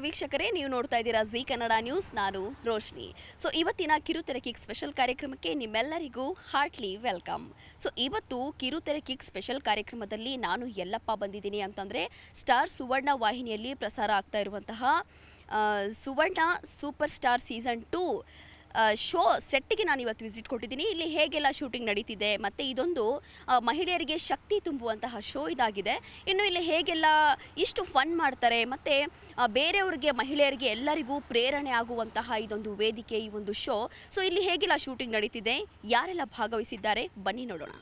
ವೀಕ್ಷಕರೇ ನೀವು ನೋಡ್ತಾ ಇದ್ದೀರಾ ಜಿ ಕನ್ನಡ ನ್ಯೂಸ್ ನಾನು ರೋಶ್ನಿ ಸೊ ಇವತ್ತಿನ ಕಿರುತೆರೆ ಕಿಕ್ ಸ್ಪೆಷಲ್ ಕಾರ್ಯಕ್ರಮಕ್ಕೆ ನಿಮ್ಮೆಲ್ಲರಿಗೂ ಹಾರ್ಟ್ಲಿ ವೆಲ್ಕಮ್ ಸೊ ಇವತ್ತು ಕಿರುತೆರೆ ಕಿಕ್ ಸ್ಪೆಷಲ್ ಕಾರ್ಯಕ್ರಮದಲ್ಲಿ ನಾನು ಎಲ್ಲಪ್ಪ ಬಂದಿದ್ದೀನಿ ಅಂತಂದರೆ ಸ್ಟಾರ್ ಸುವರ್ಣ ವಾಹಿನಿಯಲ್ಲಿ ಪ್ರಸಾರ ಆಗ್ತಾ ಇರುವಂತಹ ಆ, Suvarna super star season two show ಸೆಟ್ಟಿಗೆ ನಾನು ಇವತ್ತು ವಿಸಿಟ್ ಕೊಟ್ಟಿದ್ದೀನಿ ಇಲ್ಲಿ ಹೇಗೆಲ್ಲ ಶೂಟಿಂಗ್ ನಡೀತಿದೆ ಮತ್ತು ಇದೊಂದು ಆ, ಮಹಿಳೆಯರಿಗೆ ಶಕ್ತಿ ತುಂಬುವಂತಹ ಶೋ ಇದಾಗಿದೆ ಇನ್ನು ಇಲ್ಲಿ ಹೇಗೆಲ್ಲ ಇಷ್ಟು ಫನ್ ಮಾಡ್ತಾರೆ ಮತ್ತು ಬೇರೆಯವ್ರಿಗೆ ಮಹಿಳೆಯರಿಗೆ ಎಲ್ಲರಿಗೂ ಪ್ರೇರಣೆ ಆಗುವಂತಹ ಇದೊಂದು ವೇದಿಕೆ ಈ ಒಂದು ಶೋ ಸೊ ಇಲ್ಲಿ ಹೇಗೆಲ್ಲ ಶೂಟಿಂಗ್ ನಡೀತಿದೆ ಯಾರೆಲ್ಲ ಭಾಗವಹಿಸಿದ್ದಾರೆ ಬನ್ನಿ ನೋಡೋಣ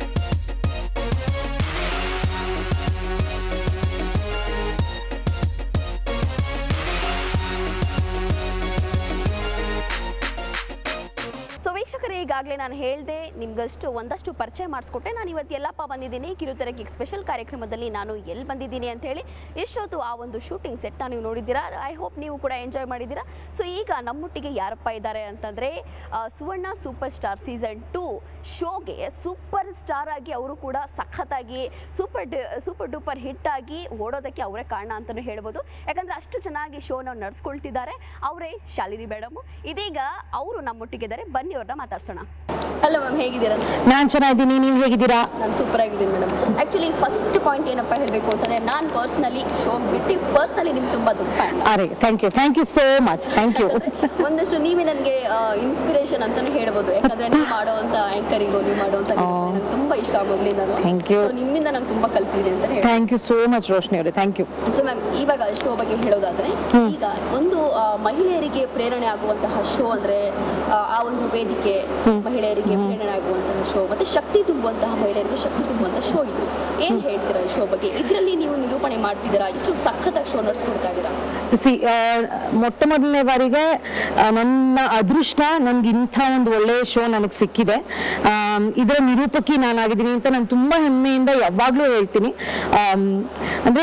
ಸೊ ವೀಕ್ಷಕರೇ ಈಗಾಗಲೇ ನಾನು ಹೇಳಿದೆ ನಿಮ್ಗಷ್ಟು ಒಂದಷ್ಟು ಪರಿಚಯ ಮಾಡಿಸ್ಕೊಟ್ಟೆ ನಾನು ಇವತ್ತು ಎಲ್ಲಪ್ಪ ಬಂದಿದ್ದೀನಿ ಕಿರುತೆರೆ ಕಿಕ್ ಸ್ಪೆಷಲ್ ಕಾರ್ಯಕ್ರಮದಲ್ಲಿ ನಾನು ಎಲ್ಲಿ ಬಂದಿದ್ದೀನಿ ಅಂತ ಹೇಳಿ ಎಷ್ಟೊತ್ತು ಆ ಒಂದು ಶೂಟಿಂಗ್ ಸೆಟ್ನ ನೀವು ನೋಡಿದ್ದೀರಾ ಐ ಹೋಪ್ ನೀವು ಕೂಡ ಎಂಜಾಯ್ ಮಾಡಿದ್ದೀರಾ ಸೊ ಈಗ ನಮ್ಮೊಟ್ಟಿಗೆ ಯಾರಪ್ಪ ಇದ್ದಾರೆ ಅಂತಂದರೆ Suvarna super star season two ಶೋಗೆ ಸೂಪರ್ ಸ್ಟಾರ್ ಆಗಿ ಅವರು ಕೂಡ ಸಖತ್ತಾಗಿ ಸೂಪರ್ ಡು ಸೂಪರ್ ಡೂಪರ್ ಹಿಟ್ ಆಗಿ ಓಡೋದಕ್ಕೆ ಅವರೇ ಕಾರಣ ಅಂತಲೂ ಹೇಳ್ಬೋದು ಯಾಕಂದರೆ ಅಷ್ಟು ಚೆನ್ನಾಗಿ ಶೋನ ನಡೆಸ್ಕೊಳ್ತಿದ್ದಾರೆ ಅವರೇ ಶಾಲಿನಿ ಮೇಡಮ್ ಇದೀಗ ಅವರು ನಮ್ಮೊಟ್ಟಿಗಿದ್ದಾರೆ ಬನ್ನಿ ಅವ್ರನ್ನ ಮಾತಾಡ್ಸೋಣ ಹಲೋ ಮ್ಯಾಮ್ ಹೇಗಿದ್ದೀರಾ ನಾನ್ ಚೆನ್ನಾಗಿದ್ದೀನಿ ನೀವು ಹೇಗಿದ್ದೀರಾ ನಾನು ಸೂಪರ್ ಆಗಿದ್ದೀನಿ ಮೇಡಮ್ ಆ್ಯಕ್ಚುಲಿ ಫಸ್ಟ್ ಪಾಯಿಂಟ್ ಏನಪ್ಪ ಹೇಳಬೇಕು ಅಂತಂದರೆ ನಾನು ಪರ್ಸ್ನಲಿ ಶೋ ಬಿಟ್ಟು ಪರ್ಸ್ನಲಿ ನಿಮ್ಗೆ ತುಂಬ ದೊಡ್ಡ ಫ್ಯಾನ್ ಅರೆ thank you thank you so much thank you ಒಂದಷ್ಟು ನೀವೇ ನನಗೆ ಇನ್ಸ್ಪಿರೇಷನ್ ಅಂತಾನೆ ಹೇಳ್ಬೋದು ಯಾಕಂದ್ರೆ ನೀವು ಮಾಡುವಂತ ಆಂಕರಿಂಗು ನೀವು ಮಾಡುವಂತ ನಂಗೆ ತುಂಬಾ ಇಷ್ಟ ಮೊದಲಿಂದ Thank you. ನಿಮ್ಮಿಂದ ನಾನು ತುಂಬಾ ಕಲ್ತಿದ್ದೀನಿ ಅಂತ ಹೇಳಿ thank you so much Roshni ಅವರೇ ಥ್ಯಾಂಕ್ ಯು ಸೊ ಮ್ಯಾಮ್ ಇವಾಗ ಶೋ ಬಗ್ಗೆ ಹೇಳೋದಾದ್ರೆ ಹ್ಮ್. ಈಗ ಒಂದು ಆ, ಮಹಿಳೆಯರಿಗೆ ಪ್ರೇರಣೆ ಆಗುವಂತಹ ಶೋ ಅಂದ್ರೆ ಆ, ಆ ಒಂದು ವೇದಿಕೆ ಹ್ಮ್. ಮಹಿಳೆಯರಿಗೆ ಹ್ಮ್. ಪ್ರೇರಣೆ ಆಗುವಂತಹ ಶೋ ಮತ್ತೆ ಶಕ್ತಿ ತುಂಬುವಂತಹ ಮಹಿಳೆಯರಿಗೆ ಶಕ್ತಿ ತುಂಬುವಂತಹ ಶೋ ಇದು ಏನ್ ಹೇಳ್ತೀರಾ ಈ ಶೋ ಬಗ್ಗೆ ಇದರಲ್ಲಿ ನೀವು ನಿರೂಪಣೆ ಮಾಡ್ತಿದ್ದೀರಾ ಇಷ್ಟು ಸಖತ್ತಾಗಿ ಶೋ ನಡೆಸ್ಕೊಡ್ತಾ ಇದ್ದೀರಾ ಸಿ ಮೊಟ್ಟ ಮೊದಲನೇ ಬಾರಿಗೆ ಆ, ನನ್ನ ಅದೃಷ್ಟ ನನ್ಗೆ ಇಂಥ ಒಂದು ಒಳ್ಳೆ ಶೋ ನನಗೆ ಸಿಕ್ಕಿದೆ ಆಮ್, ಇದರ ನಿರೂಪಕಿ ನಾನಾಗಿದ್ದೀನಿ ಅಂತ ನಾನು ತುಂಬಾ ಹೆಮ್ಮೆಯಿಂದ ಯಾವಾಗ್ಲೂ ಹೇಳ್ತೀನಿ ಆಮ್, ಅಂದ್ರೆ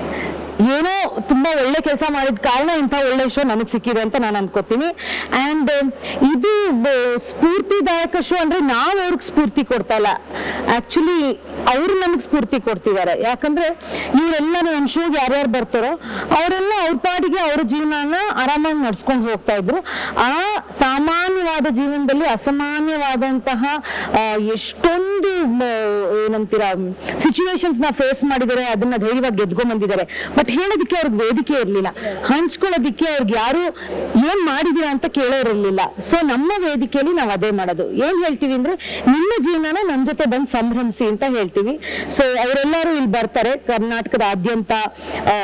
ಏನೋ ತುಂಬಾ ಒಳ್ಳೆ ಕೆಲಸ ಮಾಡಿದ ಕಾರಣ ಇಂಥ ಒಳ್ಳೆ ಶೋ ನನಗೆ ಸಿಕ್ಕಿದೆ ಅಂತ ನಾನು ಅನ್ಕೋತೀನಿ ಅಂಡ್ ಇದು ಬ- ಸ್ಫೂರ್ತಿದಾಯಕ ಶೋ ಅಂದ್ರೆ ನಾವು ಅವ್ರಿಗೆ ಸ್ಫೂರ್ತಿ ಕೊಡ್ತಾ ಇಲ್ಲ ಆಕ್ಚುಲಿ ಅವ್ರು ನಮಗೆ ಸ್ಫೂರ್ತಿ ಕೊಡ್ತಿದ್ದಾರೆ ಯಾಕಂದ್ರೆ ಇವರೆಲ್ಲ ನಮ್ಮ ಶೋಗೆ ಯಾರ್ಯಾರು ಬರ್ತಾರೋ ಅವರೆಲ್ಲ ಅವ್ರ ಪಾಡಿಗೆ ಅವ್ರ ಜೀವನನ ಆರಾಮಾಗಿ ನಡ್ಸ್ಕೊಂಡು ಹೋಗ್ತಾ ಇದ್ರು ಆ ಸಾಮಾನ್ಯವಾದ ಜೀವನದಲ್ಲಿ ಅಸಾಮಾನ್ಯವಾದಂತಹ ಆ, ಎಷ್ಟೊಂದು ಮ, ಏನಂತೀರಾ ಸಿಚುವೇಶನ್ಸ್ ನ ಫೇಸ್ ಮಾಡಿದ್ದಾರೆ ಅದನ್ನ ಧೈರ್ಯವಾಗಿ ಗೆದ್ಕೊಂಡ್ ಬಂದಿದ್ದಾರೆ ಬಟ್ ಹೇಳೋದಕ್ಕೆ ಅವ್ರಿಗೆ ವೇದಿಕೆ ಇರಲಿಲ್ಲ ಹಂಚ್ಕೊಳ್ಳೋದಕ್ಕೆ ಅವ್ರಿಗೆ ಯಾರು ಏನ್ ಮಾಡಿದೀರಾ ಅಂತ ಕೇಳೋರಿರ್ಲಿಲ್ಲ ಸೊ ನಮ್ಮ ವೇದಿಕೆಯಲ್ಲಿ ನಾವು ಅದೇ ಮಾಡೋದು ಏನ್ ಹೇಳ್ತೀವಿ ಅಂದ್ರೆ ನಿಮ್ಮ ಜೀವನನ ನಮ್ ಜೊತೆ ಬಂದು ಸಂಭ್ರಮಿಸಿ ಅಂತ ಹೇಳ್ತೀವಿ ಸೊ ಅವರೆಲ್ಲರೂ ಇಲ್ಲಿ ಬರ್ತಾರೆ ಕರ್ನಾಟಕದಾದ್ಯಂತ ಆ,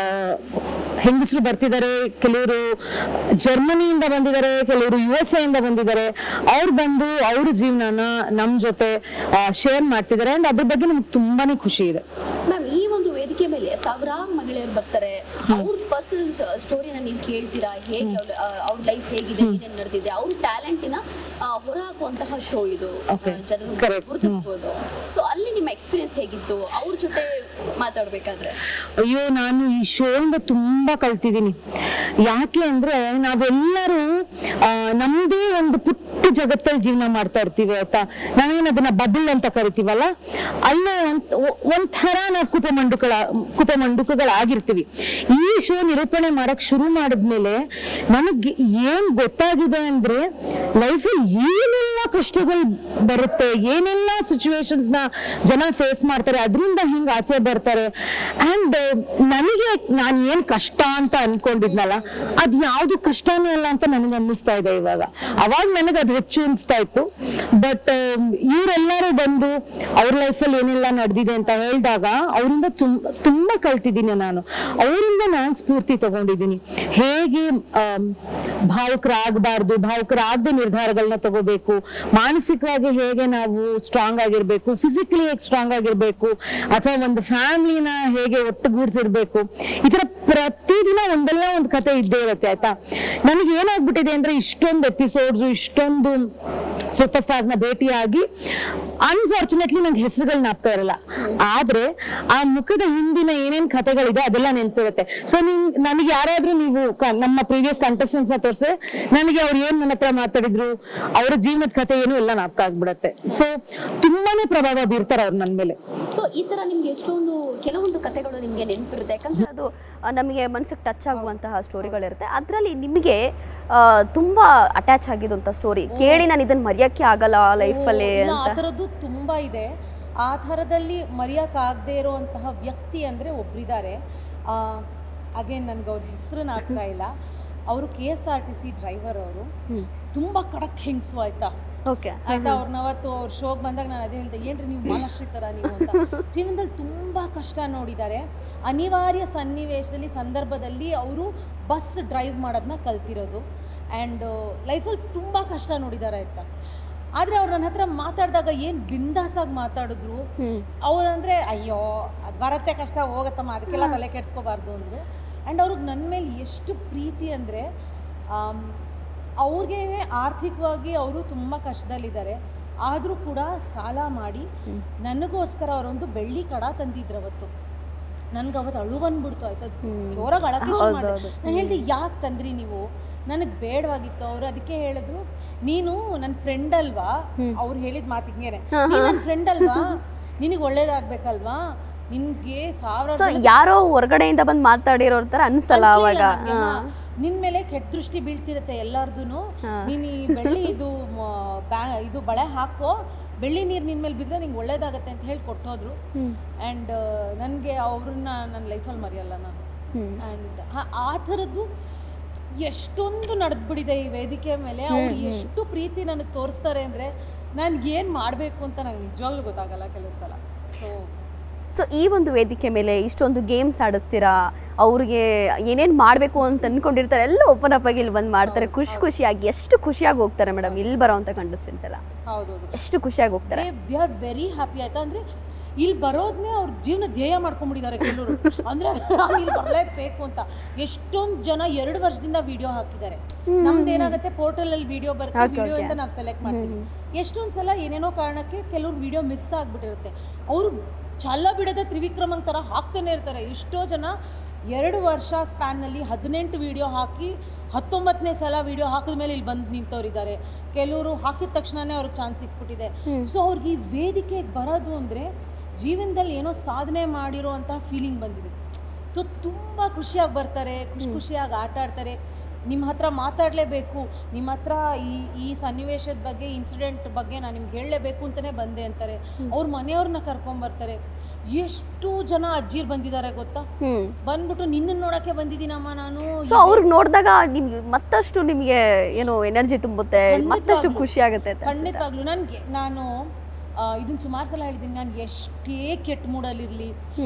ಹೆಂಗಸರು ಬರ್ತಿದ್ದಾರೆ ಕೆಲವರು ಜರ್ಮನಿಯಿಂದ ಬಂದಿದ್ದಾರೆ ಕೆಲವರು ಯು ಎಸ್ ಇಂದ ಬಂದಿದ್ದಾರೆ ಅವ್ರು ಬಂದು ಅವ್ರ ಜೀವನನ ನಮ್ ಜೊತೆ ಶೇರ್ ಮಾಡ್ತಿದ್ದಾರೆ ಅಂಡ್ ಅದ್ರ ಬಗ್ಗೆ ನಮ್ಗೆ ತುಂಬಾನೇ ಖುಷಿ ಇದೆ ಮ್ಯಾಮ್ ಈ ಒಂದು ವೇದಿಕೆ ಮೇಲೆ ಸಾವಿರಾರು ಮಹಿಳೆಯರು ಬರ್ತಾರೆ ಅವ್ರ ಪರ್ಸನಲ್ ಸ್ಟೋರಿನ ನೀವು ಕೇಳ್ತೀರಾ ಹೇಗೆ ಅವ್ರ ಅವ್ರ ಲೈಫ್ ಹೇಗಿದೆ ಏನೇನು ನಡೆದಿದೆ ಅವ್ರ ಟ್ಯಾಲೆಂಟಿನ ಹೊರ ಹಾಕುವಂತಹ ಶೋ ಇದು Okay. ಆ, ಜನರು Correct. ಗುರುತಿಸ್ಬೋದು ಸೊ ಅಲ್ಲಿ ನಿಮ್ಮ ಎಕ್ಸ್ಪೀರಿಯನ್ಸ್ ಹೇಗಿತ್ತು ಅವ್ರ ಜೊತೆ ಮಾತಾಡ್ಬೇಕಾದ್ರೆ ಅಯ್ಯೋ ನಾನು ಈ ಶೋ ಇಂದ ತುಂಬಾ ಕಲ್ತಿದ್ದೀನಿ ಯಾಕೆ ಅಂದ್ರೆ ನಾವೆಲ್ಲರೂ ಆ, ನಮ್ದೇ ಒಂದು ಪುಟ್ಟ ಜಗತ್ತಲ್ಲಿ ಜೀವನ ಮಾಡ್ತಾ ಇರ್ತೀವಿ ಆಯ್ತಾ ನಾವೇನ್ ಅದನ್ನ ಬಬಲ್ ಅಂತ ಕರಿತೀವಲ್ಲ ಅಲ್ಲೇ ಒಂದ್- ಒ- ಒಂಥರ ನಾವು ಕುಪಮಂಡುಕಳ ಕುಪಮಂಡುಕಗಳಾಗಿರ್ತೀವಿ ಈ ಶೋ ನಿರೂಪಣೆ ಮಾಡಕ್ ಶುರು ಮಾಡಿದ್ಮೇಲೆ ನನಗೆ ಏನ್ ಗೊತ್ತಾಗಿದೆ ಅಂದ್ರೆ ಲೈಫಲ್ಲಿ ಏನೆಲ್ಲ ಕಷ್ಟಗಳು ಬರುತ್ತೆ ಏನೆಲ್ಲ ಸಿಚುವೇಶನ್ಸ್ ನ ಜನ ಫೇಸ್ ಮಾಡ್ತಾರೆ ಅದರಿಂದ ಹಿಂಗ್ ಆಚೆ ಬರ್ತಾರೆ ಅಂಡ್ ನನಗೆ ನಾನು ಏನ್ ಕಷ್ಟ ಅಂತ ಅನ್ಕೊಂಡಿದ್ನಲ್ಲ ಅದ್ ಯಾವ್ದು ಕಷ್ಟನೇ ಅಲ್ಲ ಅಂತ ನನಗೆ ಅನ್ನಿಸ್ತಾ ಇದೆ ಇವಾಗ ಅವಾಗ ನನಗೆ ಅದು ಹೆಚ್ಚು ಅನಿಸ್ತಾ ಇತ್ತು ಬಟ್ ಇವರೆಲ್ಲರೂ ಬಂದು ಅವ್ರ ಲೈಫಲ್ಲಿ ಏನೆಲ್ಲ ನಡೆದಿದೆ ಅಂತ ಹೇಳಿದಾಗ ಅವರಿಂದ ತುಂಬ ತುಂಬಾ ಕಲ್ತಿದ್ದೀನಿ ನಾನು ಅವರಿಂದ ನಾನು ಸ್ಫೂರ್ತಿ ತಗೊಂಡಿದ್ದೀನಿ ಹೇಗೆ ಆಮ್, ಭಾವುಕರಾಗಬಾರ್ದು ಭಾವುಕರಾಗದೆ ನಿರ್ಧಾರಗಳನ್ನ ತಗೋಬೇಕು ಮಾನಸಿಕವಾಗಿ ಹೇಗೆ ನಾವು ಸ್ಟ್ರಾಂಗ್ ಆಗಿರ್ಬೇಕು ಫಿಸಿಕಲಿ ಹೇಗೆ ಸ್ಟ್ರಾಂಗ್ ಆಗಿರ್ಬೇಕು ಅಥವಾ ಒಂದು ಫ್ಯಾಮಿಲಿನ ಹೇಗೆ ಒಟ್ಟುಗೂಡಿಸಿರ್ಬೇಕು ಈ ತರ ಪ್ರತಿದಿನ ಒಂದಲ್ಲ ಒಂದು ಕತೆ ಇದ್ದೇ ಇರುತ್ತೆ ಆಯ್ತಾ ನನಗೆ ಏನಾಗ್ಬಿಟ್ಟಿದೆ ಅಂದ್ರೆ ಇಷ್ಟೊಂದು ಎಪಿಸೋಡ್ಸ್ ಇಷ್ಟೊಂದು ಸೂಪರ್ ಸ್ಟಾರ್ಸ್ ನ ಭೇಟಿಯಾಗಿ ಅನ್ಫಾರ್ಚುನೇಟ್ಲಿ ನಂಗೆ ಹೆಸರುಗಳು ಜ್ಞಾಪಕ ಇರಲ್ಲ ಆದ್ರೆ ಆ ಮುಖದ ಹಿಂದಿನ ಏನೇನ್ ಕಥೆಗಳಿದೆ ಅದೆಲ್ಲ ನೆನ್ಪಿರುತ್ತೆ ಸೊ ನಿಮ್ ನನಗೆ ಯಾರಾದ್ರೂ ನೀವು ಕ- ನಮ್ಮ ಪ್ರೀವಿಯಸ್ ಕಂಟೆಸ್ಟೆಂಟ್ಸ್ ನ ತೋರಿಸಿ ನನಗೆ ಅವ್ರು ಏನ್ ನನ್ನ ಹತ್ರ ಮಾತಾಡಿದ್ರು ಅವರ ಜೀವನದ ಕಥೆ ಏನು ಎಲ್ಲ ಜ್ಞಾಪಕ ಆಗ್ಬಿಡತ್ತೆ ಸೊ ತುಂಬಾನೇ ಪ್ರಭಾವ ಬೀರ್ತಾರೆ ಅವ್ರು ನನ್ ಮೇಲೆ ಸೊ ಈ ತರ ನಿಮ್ಗೆ ಎಷ್ಟೊಂದು ಕೆಲವೊಂದು ಕಥೆಗಳು ನಿಮಗೆ ನೆನಪಿರುತ್ತೆ ಯಾಕಂದ್ರೆ ಅದು ಆ, ನಮಗೆ ಮನಸ್ಸಿಗೆ ಟಚ್ ಆಗುವಂತಹ ಸ್ಟೋರಿಗಳಿರುತ್ತೆ ಅದರಲ್ಲಿ ನಿಮಗೆ ಆ, ತುಂಬಾ ಅಟ್ಯಾಚ್ ಆಗಿದ್ದಂಥ ಸ್ಟೋರಿ ಕೇಳಿ ನಾನು ಇದನ್ನ ಮರೆಯೋಕ್ಕೆ ಆಗಲ್ಲ ಲೈಫಲ್ಲಿ ಇಲ್ಲ, ಆ ಅಂತ ಥರದ್ದು ತುಂಬ ಇದೆ ಆ ಥರದಲ್ಲಿ ಮರೆಯೋಕ್ಕಾಗದೇ ಇರುವಂತಹ ವ್ಯಕ್ತಿ ಅಂದರೆ ಒಬ್ಬರಿದ್ದಾರೆ ಅಗೇನ್ ನನಗೆ ಅವ್ರ ಹೆಸರನ್ನ ಆಗ್ತಾ ಇಲ್ಲ ಅವರು K S R T C driver ಅವರು ತುಂಬ ಖಡಕ್ ಹೆಂಗಸು ಆಯ್ತಾ ಓಕೆ ಆಯ್ತಾ ಅವ್ರನ್ನ ಅವತ್ತು ಅವ್ರ ಶೋಗೆ ಬಂದಾಗ ನಾನು ಅದೇ ಹೇಳ್ದೆ ಏನ್ರಿ ನೀವು ಮಾಲಾಶ್ರೀ ಥರ ನೀವು ಅಂತ ಜೀವನದಲ್ಲಿ ತುಂಬ ಕಷ್ಟ ನೋಡಿದ್ದಾರೆ ಅನಿವಾರ್ಯ ಸನ್ನಿವೇಶದಲ್ಲಿ ಸಂದರ್ಭದಲ್ಲಿ ಅವರು ಬಸ್ ಡ್ರೈವ್ ಮಾಡೋದನ್ನ ಕಲ್ತಿರೋದು ಆ್ಯಂಡ್ ಲೈಫಲ್ಲಿ ತುಂಬ ಕಷ್ಟ ನೋಡಿದ್ದಾರೆ ಆಯ್ತಾ ಆದರೆ ಅವ್ರು ನನ್ನ ಹತ್ರ ಮಾತಾಡಿದಾಗ ಏನು ಬಿಂದಾಸಾಗಿ ಮಾತಾಡಿದ್ರು ಅವ್ರಂದ್ರೆ ಅಯ್ಯೋ ಅದು ಬರತ್ತೆ ಕಷ್ಟ ಹೋಗತ್ತಮ್ಮ ಅದಕ್ಕೆಲ್ಲ ತಲೆ ಕೆಡ್ಸ್ಕೋಬಾರ್ದು ಅಂದರು ಆ್ಯಂಡ್ ಅವ್ರಿಗೆ ನನ್ನ ಮೇಲೆ ಎಷ್ಟು ಪ್ರೀತಿ ಅಂದರೆ ಅವ್ರಿಗೆ ಆರ್ಥಿಕವಾಗಿ ಅವರು ತುಂಬ ಕಷ್ಟದಲ್ಲಿದ್ದಾರೆ ಆದರೂ ಕೂಡ ಸಾಲ ಮಾಡಿ ನನಗೋಸ್ಕರ ಅವರೊಂದು ಬೆಳ್ಳಿ ಕಡ ತಂದಿದ್ರು ಅವತ್ತು ನನ್ಗೆ ಅವತ್ತು ಅಳು ಬಂದ್ಬಿಡ್ತು ಆಯ್ತಾ ಜೋರಾಗಿ ಅಳಕ್ಕೆ ಶುರು ಹೌದು, ಮಾಡ್ದೆ. ಹೌದು. ನಾನು ಹೇಳಿದೆ ಯಾಕೆ ತಂದ್ರಿ ನೀವು ನನಗೆ ಬೇಡವಾಗಿತ್ತು ಅವ್ರು ಅದಕ್ಕೆ ಹೇಳಿದ್ರು ನೀನು ನನ್ನ ಫ್ರೆಂಡ್ ಅಲ್ವಾ ಅವ್ರು ಹೇಳಿದ ಮಾತಿಗೆ ನೀನು ನನ್ನ ಫ್ರೆಂಡ್ ಅಲ್ವಾ ನಿನಗೆ ಒಳ್ಳೇದಾಗ್ಬೇಕಲ್ವಾ ನಿನ್ಗೆ ಸಾವಿರ ಸೊ ಯಾರೋ ಹೊರಗಡೆಯಿಂದ ಬಂದು ಮಾತಾಡಿರೋ ಥರ ಅನ್ಸಲ್ಲ ಅವಾಗ ನಿನ್ ಮೇಲೆ ಕೆಟ್ಟ ದೃಷ್ಟಿ ಬೀಳ್ತಿರತ್ತೆ ಎಲ್ಲಾರ್ದು ನೀನ್ ಈ ಬೆಳ್ಳಿ ಇದು ಮ, ಬ್ಯಾ- ಇದು ಬಳೆ ಹಾಕೋ ಬೆಳ್ಳಿ ನೀರು ನಿನ್ ಮೇಲೆ ಬಿದ್ದರೆ ನಿಂಗೆ ಒಳ್ಳೇದಾಗತ್ತೆ ಅಂತ ಹೇಳಿ ಕೊಟ್ಟೋದ್ರು ಆ್ಯಂಡ್ ನನಗೆ ಅವ್ರನ್ನ ನನ್ನ ಲೈಫಲ್ಲಿ ಮರೆಯಲ್ಲ ನಾನು ಆ್ಯಂಡ್ ಆ ಥರದ್ದು ಎಷ್ಟೊಂದು ನಡೆದ್ಬಿಟ್ಟಿದೆ ಈ ವೇದಿಕೆ ಮೇಲೆ ಅವ್ರು ಎಷ್ಟು ಪ್ರೀತಿ ನನಗೆ ತೋರಿಸ್ತಾರೆ ಅಂದರೆ ನಾನು ಏನು ಮಾಡಬೇಕು ಅಂತ ನಂಗೆ ನಿಜವಾಗ್ಲೂ ಗೊತ್ತಾಗಲ್ಲ ಕೆಲವು ಸಲ ಸೊ ಸೊ ಈ ಒಂದು ವೇದಿಕೆ ಮೇಲೆ ಇಷ್ಟೊಂದು ಗೇಮ್ಸ್ ಆಡಿಸ್ತೀರಾ ಅವ್ರಿಗೆ ಏನೇನು ಮಾಡಬೇಕು ಅಂತ ಅನ್ಕೊಂಡಿರ್ತಾರೆ ಎಲ್ಲ ಓಪನ್ ಅಪ್ ಆಗಿ ಇಲ್ಲಿ ಬಂದು ಮಾಡ್ತಾರೆ ಖುಷಿ ಖುಷಿಯಾಗಿ ಎಷ್ಟು ಖುಷಿಯಾಗಿ ಹೋಗ್ತಾರೆ ಮೇಡಮ್ ಇಲ್ಲಿ ಬರೋವಂಥ ಕಂಟೆಸ್ಟೆಂಟ್ಸ್ ಎಲ್ಲ ಹೌದೌದು ಎಷ್ಟು ಖುಷಿಯಾಗಿ ಹೋಗ್ತಾರೆ ದೇ ಆರ್ ವೆರಿ ಹ್ಯಾಪಿ ಆಯ್ತಾ ಅಂದ್ರೆ ಇಲ್ಲಿ ಬರೋದನ್ನೇ ಅವ್ರ ಜೀವನ ಧ್ಯೇಯ ಮಾಡ್ಕೊಂಡ್ಬಿಟ್ಟಿದ್ದಾರೆ ಕೆಲವರು ಅಂದ್ರೆ ನಾನು ಇಲ್ಲಿ ಬರಲೇಬೇಕು ಅಂತ ಎಷ್ಟೊಂದು ಜನ ಎರಡು ವರ್ಷದಿಂದ ವಿಡಿಯೋ ಹಾಕಿದ್ದಾರೆ ನಮ್ದೇನಾಗುತ್ತೆ ಪೋರ್ಟಲ್ ಅಲ್ಲಿ ವಿಡಿಯೋ ಬರುತ್ತೆ ವಿಡಿಯೋ ಇಂದ ನಾವು ಸೆಲೆಕ್ಟ್ ಮಾಡ್ತೀವಿ ಎಷ್ಟೊಂದು ಸಲ ಏನೇನೋ ಕಾರಣಕ್ಕೆ ಕೆಲವ್ರು ವಿಡಿಯೋ ಮಿಸ್ ಆಗ್ಬಿಟ್ಟಿರುತ್ತೆ ಅವರು ಛಲ ಬಿಡದೆ ತ್ರಿವಿಕ್ರಮನ್ ಥರ ಹಾಕ್ತಾನೆ ಇರ್ತಾರೆ ಎಷ್ಟೋ ಜನ ಎರಡು ವರ್ಷ ಸ್ಪ್ಯಾನ್ನಲ್ಲಿ ಹದಿನೆಂಟು ವಿಡಿಯೋ ಹಾಕಿ ಹತ್ತೊಂಬತ್ತನೇ ಸಲ ವಿಡಿಯೋ ಹಾಕಿದ ಮೇಲೆ ಇಲ್ಲಿ ಬಂದು ನಿಂತವ್ರಿದ್ದಾರೆ ಕೆಲವರು ಹಾಕಿದ ತಕ್ಷಣನೇ ಅವ್ರಿಗೆ ಚಾನ್ಸ್ ಸಿಕ್ಬಿಟ್ಟಿದೆ ಸೊ ಅವ್ರಿಗೆ ಈ ವೇದಿಕೆಗೆ ಬರೋದು ಅಂದರೆ ಜೀವನದಲ್ಲಿ ಏನೋ ಸಾಧನೆ ಮಾಡಿರೋ ಅಂತಹ ಫೀಲಿಂಗ್ ಬಂದಿದೆ ಸೊ ತುಂಬ ಖುಷಿಯಾಗಿ ಬರ್ತಾರೆ ಖುಷಿ ಖುಷಿಯಾಗಿ ಆಟ ಆಡ್ತಾರೆ ನಿಮ್ಮ ಹತ್ರ ಮಾತಾಡಲೇಬೇಕು ನಿಮ್ಮ ಹತ್ರ ಈ ಈ ಸನ್ನಿವೇಶದ ಬಗ್ಗೆ ಇನ್ಸಿಡೆಂಟ್ ಬಗ್ಗೆ ನಾನು ನಿಮ್ಗೆ ಹೇಳಲೇಬೇಕು ಅಂತಲೇ ಬಂದೆ ಅಂತಾರೆ ಅವ್ರ ಮನೆಯವ್ರನ್ನ ಕರ್ಕೊಂಬರ್ತಾರೆ ಎಷ್ಟು ಜನ ಅಜ್ಜಿರ್ ಬಂದಿದ್ದಾರೆ ಗೊತ್ತಾ ಹ್ಞೂ ಬಂದ್ಬಿಟ್ಟು ನಿನ್ನನ್ನು ನೋಡಕ್ಕೆ ಬಂದಿದ್ದೀನಮ್ಮ ನಾನು ಸೊ ಅವ್ರಿಗೆ ನೋಡಿದಾಗ ನಿಮ್ಗೆ ಮತ್ತಷ್ಟು ನಿಮಗೆ ಏನು ಎನರ್ಜಿ ತುಂಬುತ್ತೆ ಮತ್ತಷ್ಟು ಖುಷಿ ಆಗುತ್ತೆ ಅಂತ ಅನ್ಸುತ್ತೆ. ಖಂಡಿತವಾಗ್ಲೂ ನನಗೆ ನಾನು ಇದನ್ನ ಸುಮಾರು ಸಲ ಹೇಳಿದ್ದೀನಿ ನಾನು ಎಷ್ಟೇ ಕೆಟ್ಟ ಮೂಡಲ್ಲಿರಲಿ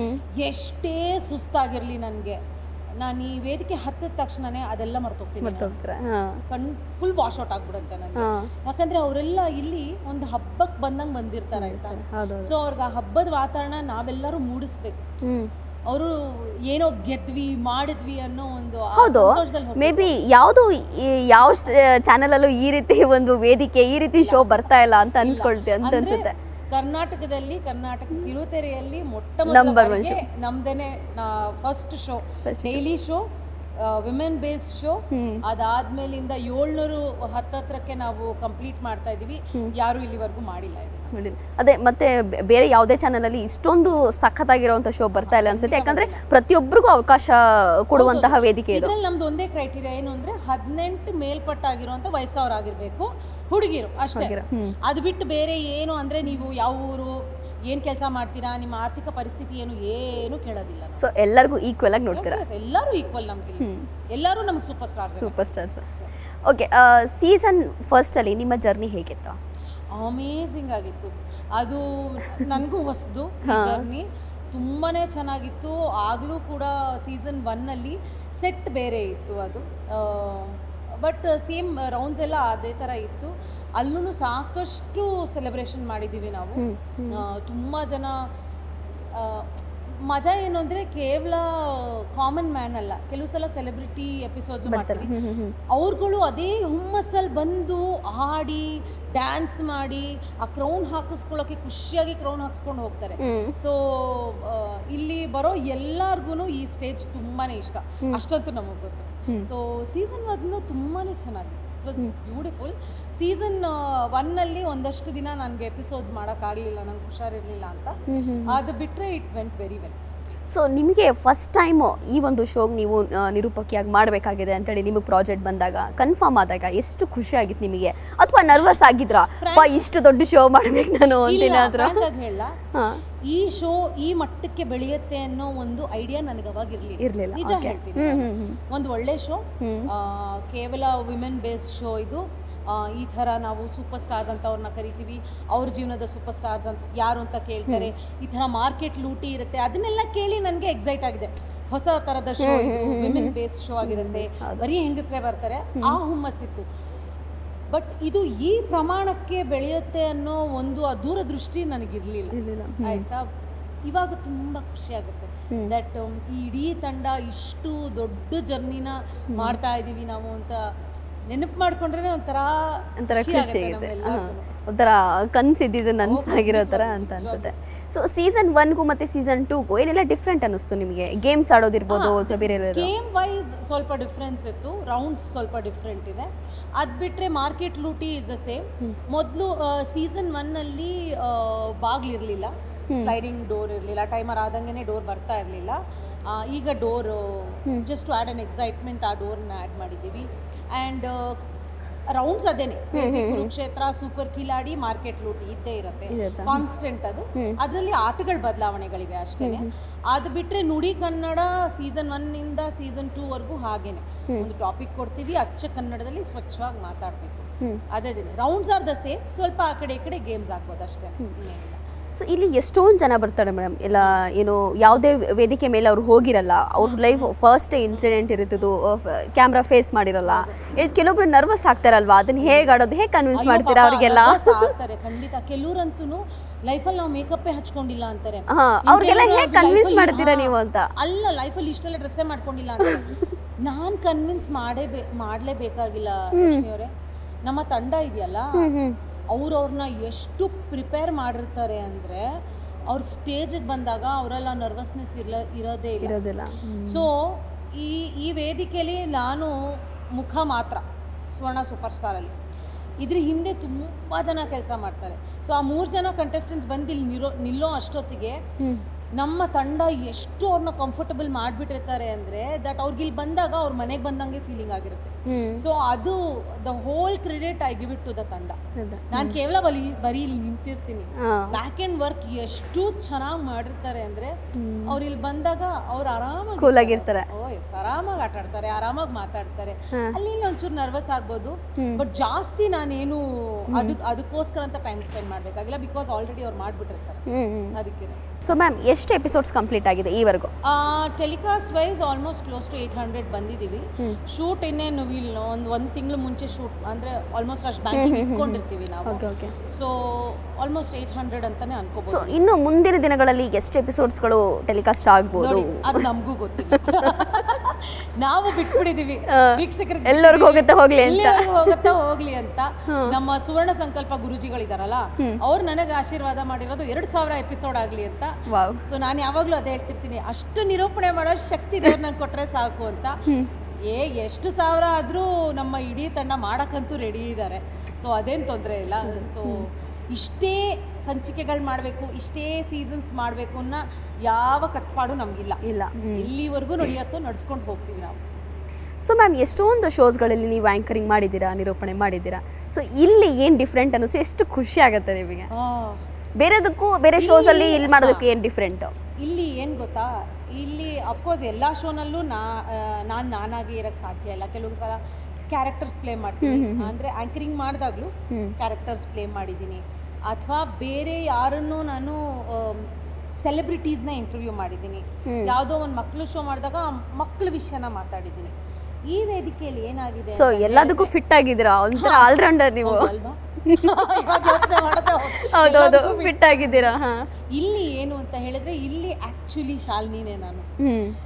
ಎಷ್ಟೇ ಸುಸ್ತಾಗಿರಲಿ ನನಗೆ ನಾನು ಈ ವೇದಿಕೆ ಹತ್ತಿದ ತಕ್ಷಣನೇ ಅದೆಲ್ಲ ಮರ್ತೋಗ್ತೀನಿ ನಾನು. ಮರ್ತೋಗ್ತಾರೆ ಹಾಂ ಕಣ್ ಫುಲ್ ವಾಶ್ ಔಟ್ ಆಗ್ಬಿಡುತ್ತೆ ನನಗೆ ಹಾಂ ಯಾಕಂದ್ರೆ ಅವರೆಲ್ಲ ಇಲ್ಲಿ ಒಂದು ಹಬ್ಬಕ್ಕೆ ಬಂದಂಗೆ ಬಂದಿರ್ತಾರೆ ಆಯ್ತಾ ಹೌದು ಸೊ ಅವ್ರಿಗೆ ಆ ಹಬ್ಬದ ವಾತಾವರಣ ನಾವೆಲ್ಲರೂ ಮೂಡಿಸ್ಬೇಕು ಹ್ಞೂ ಅವರು ಏನೋ ಗೆದ್ವಿ ಮಾಡಿದ್ವಿ ಅನ್ನೋ ಒಂದು ಆ ಹೌದು ಸಂತೋಷದಲ್ಲಿ ಹೋಗ್ಬೇಕು. ಮೇ ಬಿ ಯಾವುದು ಯಾವ ಚಾನಲಲ್ಲೂ ಈ ರೀತಿ ಒಂದು ವೇದಿಕೆ ಈ ರೀತಿ ಶೋ ಬರ್ತಾ ಇಲ್ಲ ಅಂತ ಅನ್ಸ್ಕೊಳ್ತಿ ಅಂತ ಅಂದ್ರೆ ಅನ್ಸುತ್ತೆ ಕರ್ನಾಟಕದಲ್ಲಿ ಕರ್ನಾಟಕ ಕಿರುತೆರೆಯಲ್ಲಿ ಮೊಟ್ಟ Number one ಮೊದಲ ನಮ್ದೇನೆ first show daily show women based show ಅದಾದ್ಮೇಲಿಂದ ಏಳ್ನೂರು ಹತ್ತತ್ರಕ್ಕೆ ನಾವು ಕಂಪ್ಲೀಟ್ ಮಾಡ್ತಾ ಇದೀವಿ ಯಾರು ಇಲ್ಲಿವರೆಗೂ ಮಾಡಿಲ್ಲ ಇದನ್ನ ನೋಡಿ. ಅದೇ ಮತ್ತೆ ಬೆ- ಬೇರೆ ಯಾವುದೇ ಚಾನಲಲ್ಲಿ ಇಷ್ಟೊಂದು ಸಖತ್ತಾಗಿರುವಂಥ ಶೋ ಬರ್ತಾ ಇಲ್ಲ ಅನ್ಸುತ್ತೆ ಯಾಕಂದ್ರೆ ಪ್ರತಿಯೊಬ್ಬರಿಗೂ ಅವಕಾಶ ಕೊಡುವಂತಹ ವೇದಿಕೆ ಇದು ಇದ್ರಲ್ಲಿ ನಮ್ದು ಒಂದೇ ಕ್ರೈಟೀರಿಯಾ ಏನು ಅಂದ್ರೆ ಹದಿನೆಂಟು ಮೇಲ್ಪಟ್ಟಾಗಿರುವಂತ ವಯಸ್ಸವರಾಗಿರ್ಬೇಕು ಹುಡುಗಿರು ಅಷ್ಟೇ ಅದು ಬಿಟ್ಟು ಬೇರೆ ಏನು ಅಂದ್ರೆ ನೀವು ಯಾವ ಊರು ಏನ್ ಕೆಲಸ ಮಾಡ್ತೀರಾ ನಿಮ್ಮ ಆರ್ಥಿಕ ಪರಿಸ್ಥಿತಿ ಏನು ಏನು ಕೇಳೋದಿಲ್ಲ ನಾವು. ಸೊ ಎಲ್ಲರಿಗೂ ಈಕ್ವಲ್ ಆಗಿ ನೋಡ್ತೀರಾ Yes, yes, ಎಲ್ಲರೂ ಈಕ್ವಲ್ ನಮ್ಗೆ ಇಲ್ಲಿ. ಎಲ್ಲರೂ ನಮ್ಗೆ super stars super stars okay season ಫಸ್ಟಲ್ಲಿ ನಿಮ್ಮ ಜರ್ನಿ ಹೇಗಿತ್ತು ಅಮೇಝಿಂಗ್ ಆಗಿತ್ತು ಅದು ನನಗೂ ಹೊಸದು ಜರ್ನಿ ತುಂಬಾ ಚೆನ್ನಾಗಿತ್ತು ಆಗಲೂ ಕೂಡ ಸೀಸನ್ ಒನ್ನಲ್ಲಿ ಸೆಟ್ ಬೇರೆ ಇತ್ತು ಅದು ಬಟ್ ಸೇಮ್ ರೌಂಡ್ಸ್ ಎಲ್ಲ ಅದೇ ಥರ ಇತ್ತು ಅಲ್ಲೂ ಸಾಕಷ್ಟು ಸೆಲೆಬ್ರೇಷನ್ ಮಾಡಿದ್ದೀವಿ ನಾವು ತುಂಬ ಜನ ಆ, ಮಜಾ ಏನು ಅಂದರೆ ಕೇವಲ ಕಾಮನ್ ಮ್ಯಾನ್ ಅಲ್ಲ ಕೆಲವು ಸಲ ಸೆಲೆಬ್ರಿಟಿ ಎಪಿಸೋಡ್ಸ್ ಮಾಡ್ತಾರೆ ಅವ್ರುಗಳು ಅದೇ ಹುಮ್ಮಸ್ಸಲ್ಲಿ ಬಂದು ಆಡಿ ಡ್ಯಾನ್ಸ್ ಮಾಡಿ ಆ ಕ್ರೌನ್ ಹಾಕಿಸ್ಕೊಳ್ಳೋಕೆ ಖುಷಿಯಾಗಿ ಕ್ರೌನ್ ಹಾಕಿಸ್ಕೊಂಡು ಹೋಗ್ತಾರೆ ಹ್ಮ್. ಸೊ ಇಲ್ಲಿ ಬರೋ ಎಲ್ಲಾರ್ಗು ಈ ಸ್ಟೇಜ್ ತುಂಬಾನೇ ಇಷ್ಟ ಅಷ್ಟಂತೂ ನಮಗೆ ಗೊತ್ತು ಸೊ ಸೀಸನ್ ಒನ್ ತುಂಬಾನೇ ಚೆನ್ನಾಗಿತ್ತು ಇಟ್ ವಾಸ್ ಬ್ಯೂಟಿಫುಲ್ ಸೀಸನ್ ಒನ್ನಲ್ಲಿ ಒಂದಷ್ಟು ದಿನ ನನಗೆ ಎಪಿಸೋಡ್ಸ್ ಮಾಡೋಕ್ಕಾಗಲಿಲ್ಲ ನಂಗೆ ಹುಷಾರಿರಲಿಲ್ಲ ಅಂತ ಅದು ಬಿಟ್ಟರೆ it went very well so ನಿಮಗೆ ಫಸ್ಟ್ ಟೈಮ್ ಈ ಒಂದು ಶೋಗೆ ನೀವು ಆ, ನಿರೂಪಕಿಯಾಗಿ ಮಾಡಬೇಕಾಗಿದೆ ಅಂತೇಳಿ ನಿಮಗೆ ಪ್ರಾಜೆಕ್ಟ್ ಬಂದಾಗ ಕನ್ಫರ್ಮ್ ಆದಾಗ ಎಷ್ಟು ಖುಷಿ ಆಗಿತ್ತು ನಿಮಗೆ ಅಥವಾ ನರ್ವಸ್ ಆಗಿದ್ರಾ ಪಾ ಇಷ್ಟು ದೊಡ್ಡ ಶೋ ಮಾಡ್ಬೇಕು ನಾನು ಅಂತೇನಾದ್ರೂ ಹೇಳ ಹಾಂ ಈ ಶೋ ಈ ಮಟ್ಟಕ್ಕೆ ಬೆಳೆಯುತ್ತೆ ಅನ್ನೋ ಒಂದು ಐಡಿಯಾ ನನಗೆ ಅವಾಗ ಇರಲಿಲ್ಲ ಇರ್ಲಿಲ್ಲ, ನಿಜ okay. ಹೇಳ್ತೀನಿ ಹ್ಮ್, ನಾನು. ಹ್ಮ್, ಒಂದು ಒಳ್ಳೆ ಶೋ ಹ್ಮ್. ಕೇವಲ ವಿಮೆನ್ ಬೇಸ್ಡ್ ಶೋ ಇದು ಆ, ಈ ಥರ ನಾವು ಸೂಪರ್ ಸ್ಟಾರ್ಸ್ ಅಂತ ಅವ್ರನ್ನ ಕರಿತೀವಿ ಅವ್ರ ಜೀವನದ ಸೂಪರ್ ಸ್ಟಾರ್ಸ್ ಅಂತ ಯಾರು ಅಂತ ಕೇಳ್ತಾರೆ ಈ ಥರ ಮಾರ್ಕೆಟ್ ಲೂಟಿ ಇರುತ್ತೆ ಅದನ್ನೆಲ್ಲ ಕೇಳಿ ನನಗೆ ಎಕ್ಸೈಟ್ ಆಗಿದೆ ಹೊಸ ಥರದ ಶೋ ಇದು ವಿಮೆನ್ ಬೇಸ್ಡ್ ಶೋ ಆಗಿರುತ್ತೆ ಬರೀ ಹೆಂಗಸರೇ ಬರ್ತಾರೆ ಆ ಹುಮ್ಮಸ್ಸಿತ್ತು ಬಟ್ ಇದು ಈ ಪ್ರಮಾಣಕ್ಕೆ ಬೆಳೆಯುತ್ತೆ ಅನ್ನೋ ಒಂದು ಆ ದೂರದೃಷ್ಟಿ ನನಗಿರಲಿಲ್ಲ ಇರ್ಲಿಲ್ಲ. ಆಯ್ತಾ ಇವಾಗ ತುಂಬ ಖುಷಿ ಆಗುತ್ತೆ ದಟ್ ಈ ಇಡೀ ತಂಡ ಇಷ್ಟು ದೊಡ್ಡ ಜರ್ನಿನ ಮಾಡ್ತಾ ಇದೀವಿ ನಾವು ಅಂತ ನೆನಪು ಮಾಡ್ಕೊಂಡ್ರೆ ಒಂಥರ ಒಂಥರ ಖುಷಿ ಖುಷಿ ಆಗುತ್ತೆ ಆಗುತ್ತೆ ನಮ್ಮೆಲ್ಲರ್ಗೂನು. ಒಂಥರ ಕನ್ಸಿದ್ದು ನನ್ಸಾಗಿರೋ ಥರ ಅಂತ ಅನ್ಸುತ್ತೆ ಸೊ ಸೀಸನ್ ಒನ್ಗೂ ಮತ್ತೆ ಸೀಸನ್ ಟೂಗೂ ಏನೆಲ್ಲ ಡಿಫ್ರೆಂಟ್ ಅನ್ನಿಸ್ತು ನಿಮಗೆ ಗೇಮ್ಸ್ ಆಡೋದಿರ್ಬೋದು ಅಥವಾ ಬೇರೆ ಏನಾದ್ರು? ಗೇಮ್ ವೈಸ್ ಸ್ವಲ್ಪ ಡಿಫ್ರೆನ್ಸ್ ಇತ್ತು ರೌಂಡ್ಸ್ ಸ್ವಲ್ಪ ಡಿಫ್ರೆಂಟ್ ಇದೆ ಅದು ಬಿಟ್ಟರೆ ಮಾರ್ಕೆಟ್ ಲೂಟಿ ಇಸ್ ದ ಸೇಮ್ ಮೊದಲು ಸೀಸನ್ ಒನ್ನಲ್ಲಿ ಬಾಗ್ಲಿರಲಿಲ್ಲ ಸ್ಲೈಡಿಂಗ್ ಡೋರ್ ಇರಲಿಲ್ಲ ಟೈಮರ್ ಆದಂಗೆ ಡೋರ್ ಬರ್ತಾ ಇರಲಿಲ್ಲ ಈಗ door just to add an excitement ಆ ಡೋರ್ನ ಆ್ಯಡ್ ಮಾಡಿದ್ದೀವಿ ಆ್ಯಂಡ್ ರೌಂಡ್ಸ್ ಅದೇನೆ ಕುರುಕ್ಷೇತ್ರ ಸೂಪರ್ ಕಿಲಾಡಿ ಮಾರ್ಕೆಟ್ ಲೂಟಿ ಇದ್ದೇ ಇರುತ್ತೆ ಇರುತ್ತೆ. ಕಾನ್ಸ್ಟೆಂಟ್ ಅದು ಅದರಲ್ಲಿ ಆಟಗಳ ಬದಲಾವಣೆಗಳಿವೆ ಅಷ್ಟೇನೆ ಅದು ಬಿಟ್ರೆ ನುಡಿ ಕನ್ನಡ ಸೀಸನ್ ಒನ್ ಇಂದ ಸೀಸನ್ ಟೂ ವರೆಗೂ ಹಾಗೇನೆ ಒಂದು ಟಾಪಿಕ್ ಕೊಡ್ತೀವಿ ಅಚ್ಚ ಕನ್ನಡದಲ್ಲಿ ಸ್ವಚ್ಛವಾಗಿ ಮಾತಾಡ್ಬೇಕು ಅದೇ ರೌಂಡ್ಸ್ ಆರ್ ದ ಸೇಮ್ ಸ್ವಲ್ಪ ಆ ಕಡೆ ಈ ಕಡೆ ಗೇಮ್ಸ್ ಹಾಕ್ಬೋದು ಅಷ್ಟೇ ಇನ್ನೇನಿಲ್ಲ ಸೊ ಇಲ್ಲಿ ಎಷ್ಟೊಂದು ಜನ ಬರ್ತಾರೆ ಮೇಡಮ್ ಎಲ್ಲ ಏನು ಯಾವುದೇ ವೇದಿಕೆ ಮೇಲೆ ಅವ್ರು ಹೋಗಿರಲ್ಲ ಅವ್ರ ಲೈಫ್ ಫಸ್ಟ್ ಇನ್ಸಿಡೆಂಟ್ ಇರುತ್ತದು ಕ್ಯಾಮ್ರಾ ಫೇಸ್ ಮಾಡಿರಲ್ಲ ಇಲ್ಲಿ ಕೆಲವೊಬ್ರು ನರ್ವಸ್ ಆಗ್ತಾರಲ್ವಾ ಅದನ್ನ ಹೇಗೆ ಆಡೋದು ಹೇಗೆ ಕನ್ವಿನ್ಸ್ ಅಯ್ಯೋ ಮಾಡ್ತೀರಾ ಪಾಪ, ಅವ್ರಿಗೆಲ್ಲ nervous ಆಗ್ತಾರೆ ಖಂಡಿತ ಕೆಲವ್ರಂತೂ ಲೈಫಲ್ಲಿ ನಾವು ಮೇಕಪ್ಪೇ ಹಚ್ಕೊಂಡಿಲ್ಲ ಅಂತಾರೆ ಹಾ, ಅವ್ರಿಗೆಲ್ಲ ಇಂಥೆಲ್ಲ ಹೇಗ್ convince life ಅಲ್ಲಿ- ಮಾಡ್ತೀರಾ ಹಾ, ನೀವು ಅಂತ? ಅಲ್ಲ ಲೈಫಲ್ಲಿ ಇಷ್ಟೆಲ್ಲ ಡ್ರೆಸ್ಸೇ ಮಾಡ್ಕೊಂಡಿಲ್ಲ ಅಂತ ನಾನು ಕನ್ವಿನ್ಸ್ ಮಾಡೇ ಮಾಡಲೇಬೇಕಾಗಿಲ್ಲ ರಶ್ಮಿ ಅವರೇ ನಮ್ಮ ತಂಡ ಇದೆಯಲ್ಲ ಅವ್ರು ಅವ್ರನ್ನ ಎಷ್ಟು ಪ್ರಿಪೇರ್ ಮಾಡಿರ್ತಾರೆ ಅಂದರೆ ಅವ್ರ ಸ್ಟೇಜಿಗೆ ಬಂದಾಗ ಅವರೆಲ್ಲ ನರ್ವಸ್ನೆಸ್ ಇರಲ ಇರೋದೇ ಇಲ್ಲ ಇರೋದಿಲ್ಲ ಸೊ ಈ ಈ ವೇದಿಕೆಯಲ್ಲಿ ನಾನು ಮುಖ ಮಾತ್ರ ಸುವರ್ಣ ಸೂಪರ್ ಸ್ಟಾರಲ್ಲಿ ಇದ್ರ ಹಿಂದೆ ತುಂಬ ಜನ ಕೆಲಸ ಮಾಡ್ತಾರೆ ಸೊ ಆ ಮೂರು ಜನ ಕಂಟೆಸ್ಟೆಂಟ್ಸ್ ಬಂದು ಇಲ್ಲಿ ನಿರೋ ನಿಲ್ಲೋ ಅಷ್ಟೊತ್ತಿಗೆ ನಮ್ಮ ತಂಡ ಎಷ್ಟು ಅವ್ರನ್ನ ಕಂಫರ್ಟಬಲ್ ಮಾಡಿಬಿಟ್ಟಿರ್ತಾರೆ ಅಂದರೆ ದಟ್ ಅವ್ರಿಗೆ ಇಲ್ಲಿ ಬಂದಾಗ ಅವ್ರ ಮನೆಗೆ ಬಂದಂಗೆ ಫೀಲಿಂಗ್ ಆಗಿರುತ್ತೆ ಹ್ಮ್ ಸೊ ಅದು the whole credit I give it to the tanda ಹೌದಾ? ನಾನು ಕೇವಲ ಬಲಿ ಬರೀ ಇಲ್ಲಿ ನಿಂತಿರ್ತೀನಿ ಹಾ. ಬ್ಯಾಕ್ ಆ್ಯಂಡ್ ವರ್ಕ್ ಎಷ್ಟು ಚೆನ್ನಾಗಿ ಮಾಡಿರ್ತಾರೆ ಅಂದರೆ ಅವ್ರು ಇಲ್ಲಿ ಬಂದಾಗ ಅವ್ರು ಆರಾಮಾಗಿ Cool ಆಗಿರ್ತಾರೆ. ಓ ಎಸ್ ಆರಾಮಾಗಿ ಆಟ ಆಡ್ತಾರೆ ಆರಾಮಾಗಿ ಮಾತಾಡ್ತಾರೆ ಅಲ್ಲಿ ಇಲ್ಲಿ ಒಂಚೂರು ನರ್ವಸ್ ಆಗ್ಬೋದು ಬಟ್ ಜಾಸ್ತಿ ನಾನೇನು ಅದು ಅದಕ್ಕೋಸ್ಕರ ಅಂತ ಟೈಮ್ ಸ್ಪೆಂಡ್ ಮಾಡಬೇಕಾಗಿಲ್ಲ ಬಿಕಾಸ್ ಆಲ್ರೆಡಿ ಅವ್ರು ಮಾಡಿಬಿಟ್ಟಿರ್ತಾರೆ ಹ್ಮ್ ಹ್ಮ್ ಅದಕ್ಕೆ ಸೊ ಮ್ಯಾಮ್ ಎಷ್ಟು ಎಪಿಸೋಡ್ಸ್ ಕಂಪ್ಲೀಟ್ ಆಗಿದೆ ಈವರೆಗೂ telecast wise almost close to eight hundred ಬಂದಿದ್ದೀವಿ ಶೂಟ್ ಇನ್ನೇನು ವೀಲ್ ಒಂದು ಒಂದು ತಿಂಗಳು ಮುಂಚೆ ಶೂಟ್ ಅಂದರೆ ಆಲ್ಮೋಸ್ಟ್ ಅಷ್ಟು ಬ್ಯಾಂಕಿಂಗ್ ಇಟ್ಕೊಂಡಿರ್ತೀವಿ ನಾವು okay okay so almost eight hundred ಅಂತಾನೆ ಸೊ ಅನ್ಕೋಬಹುದು ಇನ್ನು ಮುಂದಿನ ದಿನಗಳಲ್ಲಿ ಎಷ್ಟು ಎಪಿಸೋಡ್ಸ್ಗಳು ಟೆಲಿಕಾಸ್ಟ್ ಆಗ್ಬೋದು ನೋಡಿ ಅದು ನಮಗೂ ಗೊತ್ತಿಲ್ಲ ನಾವು ಬಿಟ್ಬಿಟ್ಟಿದೀವಿ ವೀಕ್ಷಕರಿಗೆ ಎಲ್ಲರಿಗೂ ಹೋಗುತ್ತೆ ಹೋಗ್ಲಿ ಅಂತ ಎಲ್ಲಿವರೆಗೂ ಹೋಗುತ್ತಾ ಹೋಗ್ಲಿ ಅಂತ ನಮ್ಮ ಸುವರ್ಣ ಸಂಕಲ್ಪ ಗುರುಜಿಗಳಿದಾರಲ್ಲ ಅವ್ರು ನನಗೆ ಆಶೀರ್ವಾದ ಮಾಡಿರೋದು ಎರಡ್ ಸಾವಿರ ಎಪಿಸೋಡ್ ಆಗ್ಲಿ ಅಂತ ವಾವ್ ಸೊ ನಾನು ಯಾವಾಗಲೂ ಅದೇ ಹೇಳ್ತಿರ್ತೀನಿ ಅಷ್ಟು ನಿರೂಪಣೆ ಮಾಡೋ ಶಕ್ತಿ ದೇವ್ರು ನಂಗೆ ಕೊಟ್ರೆ ಸಾಕು ಅಂತ ಏ ಎಷ್ಟು ಸಾವಿರ ಆದರೂ ನಮ್ಮ ಇಡೀ ತಂಡ ಮಾಡಕ್ಕಂತೂ ರೆಡಿ ಇದ್ದಾರೆ ಸೊ ಅದೇನು ತೊಂದರೆ ಇಲ್ಲ ಸೊ ಇಷ್ಟೇ ಸಂಚಿಕೆಗಳು ಮಾಡಬೇಕು ಇಷ್ಟೇ ಸೀಸನ್ಸ್ ಮಾಡಬೇಕು ಅನ್ನೋ ಯಾವ ಕಟ್ಪಾಡು ನಮಗಿಲ್ಲ ಇಲ್ಲ ಹ್ಮ್ ಇಲ್ಲಿವರೆಗೂ ನಡೆಯತ್ತೋ ನಡ್ಸ್ಕೊಂಡು ಹೋಗ್ತೀವಿ ನಾವು ಸೊ ಮ್ಯಾಮ್ ಎಷ್ಟೊಂದು ಶೋಸ್ಗಳಲ್ಲಿ ನೀವು ಆ್ಯಂಕರಿಂಗ್ ಮಾಡಿದ್ದೀರಾ ನಿರೂಪಣೆ ಮಾಡಿದ್ದೀರಾ ಸೊ ಇಲ್ಲಿ ಏನು ಡಿಫ್ರೆಂಟ್ ಅನ್ನಿಸಿ ಎಷ್ಟು ಖುಷಿ ಆಗುತ್ತೆ ನಿಮಗೆ ಬೇರೆದಕ್ಕೂ ಬೇರೆ ಶೋಸಲ್ಲಿ ಇಲ್ಲಿ ಮಾಡೋದಕ್ಕೆ ಏನು ಡಿಫ್ರೆಂಟು ಇಲ್ಲಿ ಏನು ಗೊತ್ತಾ ಇಲ್ಲಿ ಅಫ್ಕೋರ್ಸ್ ಎಲ್ಲ ಶೋನಲ್ಲೂ ನಾ ನಾನು ನಾನಾಗಿ ಇರೋಕ್ಕೆ ಸಾಧ್ಯ ಇಲ್ಲ ಕೆಲವು ಸಲ ಕ್ಯಾರೆಕ್ಟರ್ಸ್ ಪ್ಲೇ ಮಾಡ್ತೀನಿ ಅಂದರೆ ಆ್ಯಂಕರಿಂಗ್ ಮಾಡಿದಾಗಲೂ ಕ್ಯಾರೆಕ್ಟರ್ಸ್ ಪ್ಲೇ ಮಾಡಿದ್ದೀನಿ ಅಥವಾ ಬೇರೆ ಯಾರನ್ನೂ ನಾನು ಸೆಲೆಬ್ರಿಟೀಸ್ನ ಇಂಟರ್ವ್ಯೂ ಮಾಡಿದ್ದೀನಿ ಯಾವುದೋ ಒಂದು ಮಕ್ಕಳು ಶೋ ಮಾಡಿದಾಗ ಮಕ್ಕಳ ವಿಷಯನ ಮಾತಾಡಿದ್ದೀನಿ ಈ ವೇದಿಕೆಯಲ್ಲಿ ಏನಾಗಿದೆ ಸೊ ಎಲ್ಲದಕ್ಕೂ ಫಿಟ್ ಆಗಿದ್ದೀರಾ ಒಂಥರ ಆಲ್ರೌಂಡರ್ ನೀವು ಅಲ್ವಾ ಇವಾಗ ಯೋಚ್ನೆ ಮಾಡಿದ್ರೆ ಹೌದು. ಹೌದೌದು ಎಲ್ಲದಕ್ಕೂ ಫಿಟ್ ಆಗಿದ್ದೀರಾ ಹಾಂ ಇಲ್ಲಿ ಏನು ಅಂತ ಹೇಳಿದ್ರೆ ಇಲ್ಲಿ ಆಕ್ಚುಲಿ ಶಾಲಿನಿನೇ ನಾನು ಹ್ಞೂ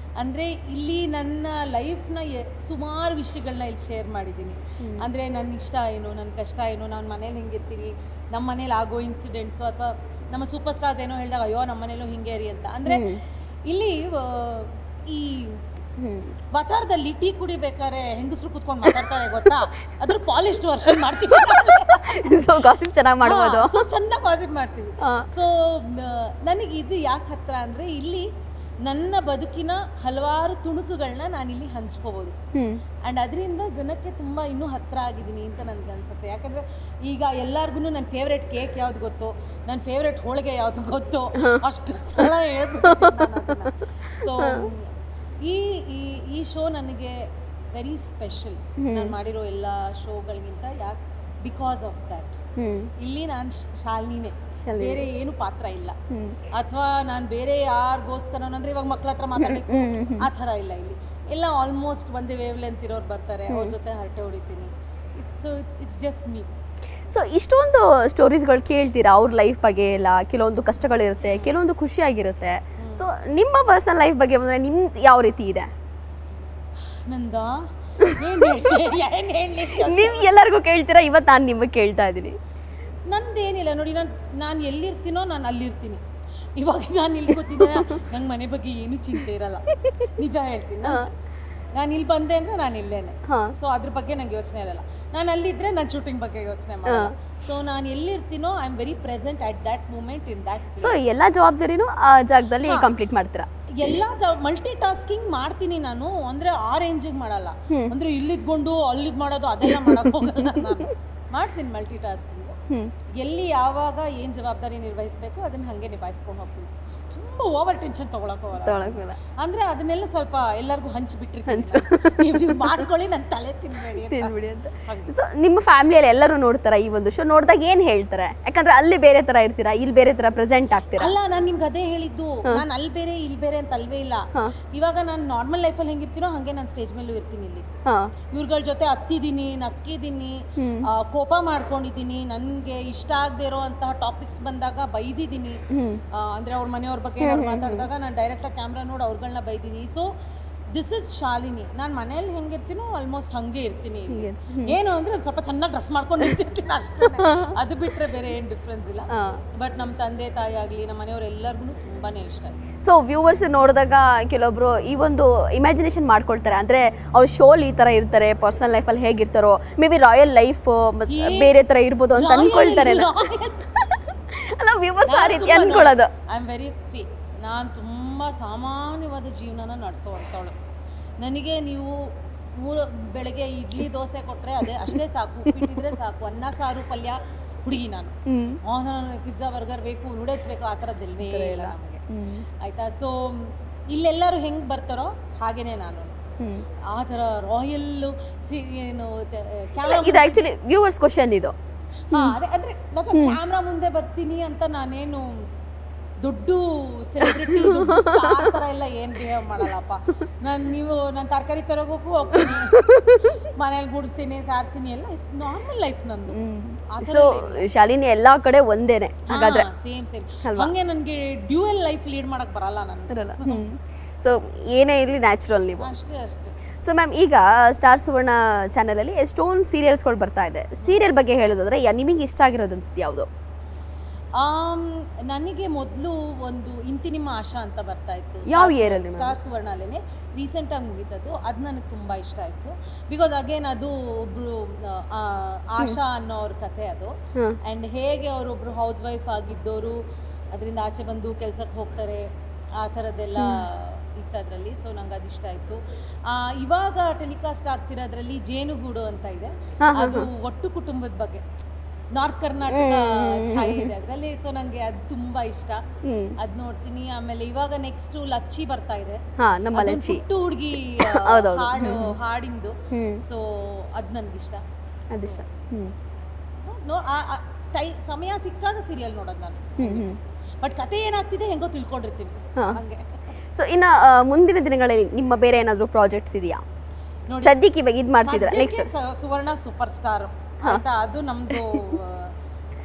ಅಂದರೆ ಇಲ್ಲಿ ನನ್ನ ಲೈಫ್ನ ಸುಮಾರು ವಿಷಯಗಳನ್ನ ಇಲ್ಲಿ ಶೇರ್ ಮಾಡಿದ್ದೀನಿ ಅಂದರೆ ನನ್ನ ಇಷ್ಟ ಏನು ನನ್ನ ಕಷ್ಟ ಏನು ನಾನು ಮನೇಲಿ ಹೆಂಗಿರ್ತೀನಿ ನಮ್ಮ ಮನೇಲಿ ಆಗೋ ಇನ್ಸಿಡೆಂಟ್ಸು ಅಥವಾ ನಮ್ಮ ಸೂಪರ್ ಸ್ಟಾರ್ಸ್ ಏನೋ ಹೇಳಿದಾಗ ಅಯ್ಯೋ ನಮ್ಮ ಮನೇಲೂ ಹಿಂಗೆ ರೀ ಅಂತ ಅಂದರೆ ಇಲ್ಲಿ ಆ, ಈ ವಟಾರದಲ್ಲಿ ಟೀ ಕುಡಿಬೇಕಾದ್ರೆ ಹೆಂಗಸರು ಕುತ್ಕೊಂಡು ಮಾತಾಡ್ತಾರೆ ಗೊತ್ತಾ ಅದ್ರ ಪಾಲಿಸ್ಟ್ ವರ್ಷನ್ ಮಾಡ್ತೀವಿ ಸೊ ಗಾಸಿಪ್ ಚೆನ್ನಾಗಿ ಮಾಡ್ಬೋದು ಸೊ ಚೆನ್ನಾಗಿ ಪಾಸಿಟಿವ್ ಮಾಡ್ತೀವಿ ಹಾ. ಸೊ ನನಗೆ ಇದು ಯಾಕೆ ಹತ್ರ ಅಂದರೆ ಇಲ್ಲಿ ನನ್ನ ಬದುಕಿನ ಹಲವಾರು ತುಣುಕುಗಳನ್ನ ನಾನಿಲ್ಲಿ ಹಂಚ್ಕೋಬೋದು ಹ್ಮ್ ಆ್ಯಂಡ್ ಅದರಿಂದ ಜನಕ್ಕೆ ತುಂಬ ಇನ್ನೂ ಹತ್ರ ಆಗಿದ್ದೀನಿ ಅಂತ ನನಗೆ ಅನ್ಸುತ್ತೆ ಯಾಕಂದರೆ ಈಗ ಎಲ್ಲರಿಗೂ ನನ್ನ ಫೇವ್ರೆಟ್ ಕೇಕ್ ಯಾವ್ದು ಗೊತ್ತು ನನ್ನ ಫೇವ್ರೆಟ್ ಹೋಳಿಗೆ ಯಾವುದು ಗೊತ್ತು ಅಷ್ಟು ಸಲ ಹೇಳ್ಬಿಟ್ಟು ಸೊ ಈ ಈ ಈ ಶೋ ನನಗೆ ವೆರಿ ಸ್ಪೆಷಲ್ ನಾನು ಮಾಡಿರೋ ಎಲ್ಲ ಶೋಗಳಿಗಿಂತ ಯಾಕೆ ಬಿಕಾಸ್ ಆಫ್ ದ್ಯಾಟ್ ಹ್ಮ್ ಇಲ್ಲಿ ನಾನು ಶಾಲಿನಿನೇ ಶಾಲಿನಿ. ಬೇರೆ ಏನು ಪಾತ್ರ ಇಲ್ಲ ಹ್ಮ್ ಅಥವಾ ನಾನು ಬೇರೆ ಯಾರಿಗೋಸ್ಕರ ಅಂದ್ರೆ ಇವಾಗ ಮಕ್ಳ ಹತ್ರ ಮಾತಾಡಬೇಕು ಆ ಥರ ಇಲ್ಲ ಇಲ್ಲಿ ಎಲ್ಲ ಆಲ್ಮೋಸ್ಟ್ ಒಂದೇ ವೇವ್ ಲೆಂತ್ ಇರೋರು ಬರ್ತಾರೆ ಅವ್ರ ಜೊತೆ ಹರಟೆ ಹೊಡಿತೀನಿ it's so it's it's just me so ಇಷ್ಟೊಂದು ಸ್ಟೋರೀಸ್ಗಳು ಕೇಳ್ತೀರಾ ಅವ್ರ ಲೈಫ್ ಬಗ್ಗೆ ಎಲ್ಲ ಕೆಲವೊಂದು ಕಷ್ಟಗಳಿರುತ್ತೆ ಕೆಲವೊಂದು ಖುಷಿಯಾಗಿರುತ್ತೆ ಸೊ ನಿಮ್ಮ ಪರ್ಸನಲ್ ಲೈಫ್ ಬಗ್ಗೆ ಬಂದರೆ ನಿಮ್ದು ಯಾವ ರೀತಿ ಇದೆ ನಂದ ಏನ್ ಹೇಳಿ- ಏನ್ ಹೇಳಿ ನೀವು ಎಲ್ಲರಿಗೂ ಕೇಳ್ತೀರಾ ಇವತ್ತು ನಾನು ನಿಮಗೆ ಕೇಳ್ತಾ ಇದ್ದೀನಿ ನಂದೇನಿಲ್ಲ ನೋಡಿ ನಾನು ನಾನು ಎಲ್ಲಿರ್ತೀನೋ ನಾನು ಅಲ್ಲಿರ್ತೀನಿ ಇವಾಗ ನಾನು ಇಲ್ಲಿ ಕೂತಿದ್ದೆ ನಂಗೆ ಮನೆ ಬಗ್ಗೆ ಏನು ಚಿಂತೆ ಇರಲ್ಲ ನಿಜ ಹೇಳ್ತೀನಿ ನಾನು ಇಲ್ಲಿ ಬಂದೆ ಅಂದ್ರೆ ನಾನು ಇಲ್ಲೇನೆ ಹಾ. ಸೊ ಅದ್ರ ಬಗ್ಗೆ ನಂಗೆ ಯೋಚನೆ ಇರಲ್ಲ ನಾನು ಅಲ್ಲಿದ್ರೆ ನಾನು ಶೂಟಿಂಗ್ ಬಗ್ಗೆ ಯೋಚನೆ ಮಾಡಲ್ಲ ಸೊ ನಾನು ಎಲ್ಲಿರ್ತೀನೋ I am very present at that moment in that so ಎಲ್ಲ ಜವಾಬ್ದಾರಿನೂ ಆ ಜಾಗದಲ್ಲಿ ಕಂಪ್ಲೀಟ್ ಮಾಡ್ತೀರಾ ಎಲ್ಲ ಮಲ್ಟಿ ಟಾಸ್ಕಿಂಗ್ ಮಾಡ್ತೀನಿ ನಾನು ಅಂದ್ರೆ ಆ ರೇಂಜಿಗೆ ಮಾಡಲ್ಲ ಅಂದ್ರೆ ಇಲ್ಲಿದ್ಕೊಂಡು ಅಲ್ಲಿದ್ ಮಾಡೋದು ಅದೆಲ್ಲ ಮಾಡಕ್ ಹೋಗಲ್ಲ ನಾನು ಮಾಡ್ತೀನಿ ಮಲ್ಟಿ ಟಾಸ್ಕಿಂಗ್ ಹ್ಮ್ ಎಲ್ಲಿ ಯಾವಾಗ ಏನ್ ಜವಾಬ್ದಾರಿ ನಿರ್ವಹಿಸಬೇಕು ಅದನ್ನ ಹಂಗೆ ನಿಭಾಯಿಸ್ಕೊಂಡು ಹೋಗ್ತೀನಿ ತುಂಬಾ ಓವರ್ ಟೆನ್ಷನ್ ತಗೊಳಕ್ ಹೋಗಲ್ಲ ತೊಗೊಳಕ್ಕಿಲ್ಲ ಅಂದ್ರೆ ಅದನ್ನೆಲ್ಲ ಸ್ವಲ್ಪ ಎಲ್ಲರಿಗೂ ಹಂಚ್ಬಿಟ್ಟಿರ್ತೀನಿ ನೀವು ನೀವು ಮಾಡ್ಕೊಳ್ಳಿ ನನ್ನ ತಲೆ ತಿನ್ಬೇಡಿ ಅಂತ. ತಿನ್ಬಿಡಿ ಅಂತ ಹಂಗೆ. ಸೊ ನಿಮ್ಮ ಫ್ಯಾಮಿಲಿಯಲ್ಲಿ ಎಲ್ಲರೂ ನೋಡ್ತಾರಾ ಈ ಒಂದು ಶೋ ನೋಡಿದಾಗ ಏನು ಹೇಳ್ತಾರೆ ಯಾಕಂದ್ರೆ ಅಲ್ಲಿ ಬೇರೆ ಥರ ಇರ್ತೀರಾ ಇಲ್ಲಿ ಬೇರೆ ಥರ ಪ್ರೆಸೆಂಟ್ ಆಗ್ತೀರಾ ಅಲ್ಲ ನಾನು ನಿಮ್ಗೆ ಅದೇ ಹೇಳಿದ್ದು ನಾನು ಅಲ್ಲಿ ಬೇರೆ ಇಲ್ಲಿ ಬೇರೆ ಅಂತ ಅಲ್ವೇ ಇಲ್ಲ ಇವಾಗ ನಾನು ನಾರ್ಮಲ್ ಲೈಫಲ್ಲಿ ಹೆಂಗಿರ್ತೀನೋ ಹಂಗೆ ನಾನು ಸ್ಟೇಜ್ ಮೇಲೂ ಇರ್ತೀನಿ ಇಲ್ಲಿ ಹಾಂ ಇವ್ರಗಳ ಜೊತೆ ಹತ್ತಿದ್ದೀನಿ ನಕ್ಕಿದ್ದೀನಿ ಆ, ಕೋಪ ಮಾಡ್ಕೊಂಡಿದ್ದೀನಿ ನನಗೆ ಇಷ್ಟ ಆಗದೆ ಇರೋ ಅಂತಹ ಟಾಪಿಕ್ಸ್ ಬಂದಾಗ ಬೈದಿದ್ದೀನಿ ಆ, ಅಂದ್ರೆ ಅವ್ರ ಮನೆಯವ್ರ ಬಗ್ಗೆ ಏನಾದ್ರು ಮಾತಾಡಿದಾಗ ನಾನು ಡೈರೆಕ್ಟಾಗಿ ಕ್ಯಾಮ್ರಾ ನೋಡಿ ಅವ್ರುಗಳನ್ನ ಬೈದೀನಿ ಸೊ ದಿಸ್ ಇಸ್ ಶಾಲಿನಿ ನಾನು ಮನೇಲಿ ಹೆಂಗಿರ್ತೀನೋ ಆಲ್ಮೋಸ್ಟ್ ಹಂಗೆ ಇರ್ತೀನಿ ಇಲ್ಲಿ. ಏನು ಅಂದ್ರೆ ಒಂದ್ ಸ್ವಲ್ಪ ಚೆನ್ನಾಗಿ ಡ್ರೆಸ್ ಮಾಡ್ಕೊಂಡು ನಿಂತಿರ್ತೀನಿ ಅಷ್ಟೇ ಅದು ಬಿಟ್ರೆ ಬೇರೆ ಏನು ಡಿಫ್ರೆನ್ಸ್ ಇಲ್ಲ ಬಟ್ ನಮ್ಮ ತಂದೆ ತಾಯಿ ಆಗಲಿ ನಮ್ಮ ಮನೆಯವ್ರು ಎಲ್ಲರಿಗೂ ತುಂಬಾನೇ ಇಷ್ಟ ಆಯ್ತು ಸೊ ವ್ಯೂವರ್ಸ್ ನೋಡಿದಾಗ ಕೆಲವೊಬ್ರು ಈ ಒಂದು ಇಮ್ಯಾಜಿನೇಷನ್ ಮಾಡ್ಕೊಳ್ತಾರೆ ಅಂದ್ರೆ ಅವ್ರ ಶೋಲ್ ಈ ತರ ಇರ್ತಾರೆ ಪರ್ಸನಲ್ ಲೈಫಲ್ಲಿ ಹೇಗಿರ್ತಾರೋ ಮೇ ಬಿ ರಾಯಲ್ ಲೈಫ್ ಬೇರೆ ತರ ಇರ್ಬೋದು ಅಂತ ಅನ್ಕೊಳ್ತಾರೆ ಅಲ್ಲ ವ್ಯೂವರ್ಸ್ ಆ ರೀತಿ ಅನ್ಕೊಳ್ಳೋದು ಐ ಆಮ್ ವೆರಿ ಸಿ ನಾನು ತುಂಬ ಸಾಮಾನ್ಯವಾದ ಜೀವನನ ನಡೆಸೋವಂಥವಳು ನನಗೆ ನೀವು ಮೂರು ಬೆಳಗ್ಗೆ ಇಡ್ಲಿ ದೋಸೆ ಕೊಟ್ಟರೆ ಅದೇ ಅಷ್ಟೇ ಸಾಕು ಉಪ್ಪಿಟ್ಟಿದ್ರೆ ಸಾಕು ಅನ್ನ ಸಾರು ಪಲ್ಯ ಹುಡುಗಿ ನಾನು ನನಗೆ ಪಿಜ್ಜಾ ಬರ್ಗರ್ ಬೇಕು ನೂಡಲ್ಸ್ ಬೇಕು ಆ ಥರದ್ದಿಲ್ವೇ ಇಲ್ಲ ನಮಗೆ ಆಯಿತಾ ಸೊ ಇಲ್ಲೆಲ್ಲರೂ ಹೆಂಗೆ ಬರ್ತಾರೋ ಹಾಗೇನೆ ನಾನು ಆ ಥರ ರಾಯಲ್ಲು ಸಿ ಏನು ಕ್ಯಾಮ್ರಾ ಇದು ಆಕ್ಚುಲಿ ವ್ಯೂವರ್ಸ್ ಕ್ವಶನ್ ಇದು ಹಾ ಅದೇ ಅಂದ್ರೆ ಕ್ಯಾಮ್ರಾ ಮುಂದೆ ಬರ್ತೀನಿ ಅಂತ ನಾನೇನು ದೊಡ್ಡ ಸೆಲೆಬ್ರಿಟಿ ಆ ಥರ ಎಲ್ಲ ಏನು ಬಿಹೇವ್ ಮಾಡಲ್ಲಪ್ಪ ನಾನು ನೀವು ನಾನು ತರಕಾರಿ ತರೋಗೋಕ್ಕೂ ಹೋಗ್ತೀನಿ ಮನೇಲಿ ಗುಡಿಸ್ತೀನಿ ಸಾರ್ತೀನಿ ಎಲ್ಲ ನಾರ್ಮಲ್ ಲೈಫ್ ನಂದು ಆ ಥರ ಸೊ ಶಾಲಿನಿ ಎಲ್ಲಾ ಕಡೆ ಒಂದೇನೆ ಹಾಗಾದ್ರೆ ಸೇಮ್ ಸೇಮ್ ಹಂಗೆ ನನಗೆ ಡ್ಯೂಯಲ್ ಲೈಫ್ ಲೀಡ್ ಮಾಡಕ್ ಬರಲ್ಲ ನನಗೆ ಇರಲ್ಲ ಸೊ ಏನೇ ಇರಲಿ ನ್ಯಾಚುರಲ್ ನೀವು ಅಷ್ಟೇ ಅಷ್ಟೇ ಸೊ ಮ್ಯಾಮ್ ಈಗ ಸ್ಟಾರ್ ಸುವರ್ಣ ಚಾನಲಲ್ಲಿ ಎಷ್ಟೊಂದು ಸೀರಿಯಲ್ಸ್ಗಳು ಬರ್ತಾ ಇದೆ ಸೀರಿಯಲ್ ಬಗ್ಗೆ ಹೇಳೋದಾದ್ರೆ ಯಾ- ನಿಮಗೆ ಇಷ್ಟ ಆಗಿರೋದಂತ ಯಾವುದು ಆಮ್, ನನಗೆ ಮೊದಲು ಒಂದು ಇಂತಿ ನಿಮ್ಮ ಆಶಾ ಅಂತ ಬರ್ತಾ ಇತ್ತು ಯಾವ year ಅಲ್ಲಿ ma'am? ಸ್ಟಾರ್ ಸುವರ್ಣಲೇನೆ ರೀಸೆಂಟಾಗಿ ಮುಗೀತದ್ದು ಅದು ನನಗೆ ತುಂಬ ಇಷ್ಟ ಆಯಿತು ಬಿಕಾಸ್ ಅಗೇನ್ ಅದು ಒಬ್ರು ಆ, ಆಶಾ ಅನ್ನೋ ಅವ್ರ ಕಥೆ ಅದು ಹ್ಮ್. ಆ್ಯಂಡ್ ಹೇಗೆ ಅವರೊಬ್ರು ಹೌಸ್ ವೈಫ್ ಆಗಿದ್ದವರು ಅದರಿಂದ ಆಚೆ ಬಂದು ಕೆಲ್ಸಕ್ಕೆ ಹೋಗ್ತಾರೆ ಆ ಥರದ್ದೆಲ್ಲ ಇತ್ತು ಅದರಲ್ಲಿ ಸೊ ನಂಗೆ ಅದು ಇಷ್ಟ ಆಯಿತು ಇವಾಗ ಟೆಲಿಕಾಸ್ಟ್ ಆಗ್ತಿರೋದ್ರಲ್ಲಿ ಜೇನುಗೂಡು ಅಂತ ಇದೆ ಅದು ಒಟ್ಟು ಕುಟುಂಬದ ಬಗ್ಗೆ ನಾರ್ತ್ ಕರ್ನಾಟಕ ಛಾಯೆ ಇದೆ ಅದರಲ್ಲಿ ಸೊ ನನಗೆ ಅದು ತುಂಬಾ ಇಷ್ಟ ಹ್ಮ್. ಅದ್ ನೋಡ್ತೀನಿ ಆಮೇಲೆ ಇವಾಗ ನೆಕ್ಸ್ಟ್ ಲಚ್ಚಿ ಬರ್ತಾ ಇದೆ ಹಾ ನಮ್ಮ ಅದು ಲಚ್ಚಿ ಪುಟ್ಟು ಹುಡುಗಿ ಹೌದೌದು. ಹಾಡು ಹಾಡಿಂದು ಹ್ಮ್. ಸೊ ಅದ್ ನನ್ಗಿಷ್ಟ ಅದಿಷ್ಟ ಹ್ಮ್ ನೋ ಆ- ಆ ಟೈ ಸಮಯ ಸಿಕ್ಕಾಗ ಸೀರಿಯಲ್ ನೋಡೋದು ನಾನು ಹ್ಮ್ ಹ್ಮ್ ಬಟ್ ಕತೆ ಏನಾಗ್ತಿದೆ ಹೆಂಗೋ ತಿಳ್ಕೊಂಡಿರ್ತೀನಿ ಹಾ. ಹಂಗೆ ಸೊ ಇನ್ನ ಆ, ಮುಂದಿನ ದಿನಗಳಲ್ಲಿ ನಿಮ್ಮ ಬೇರೆ ಏನಾದರೂ ಪ್ರಾಜೆಕ್ಟ್ಸ್ ಇದೆಯಾ ನೋಡಿ, ಸದ್ಯಕ್ಕೆ ಇವಾಗ ಇದು ಮಾಡ್ತಿದ್ರ ಸದ್ಯಕ್ಕೆ ನೆಕ್ಸ್ಟ್ ಸ- ಸುವರ್ಣ ಸೂಪರ್ ಸ್ಟಾರ್ ಆಯ್ತಾ ಅದು ನಮ್ದು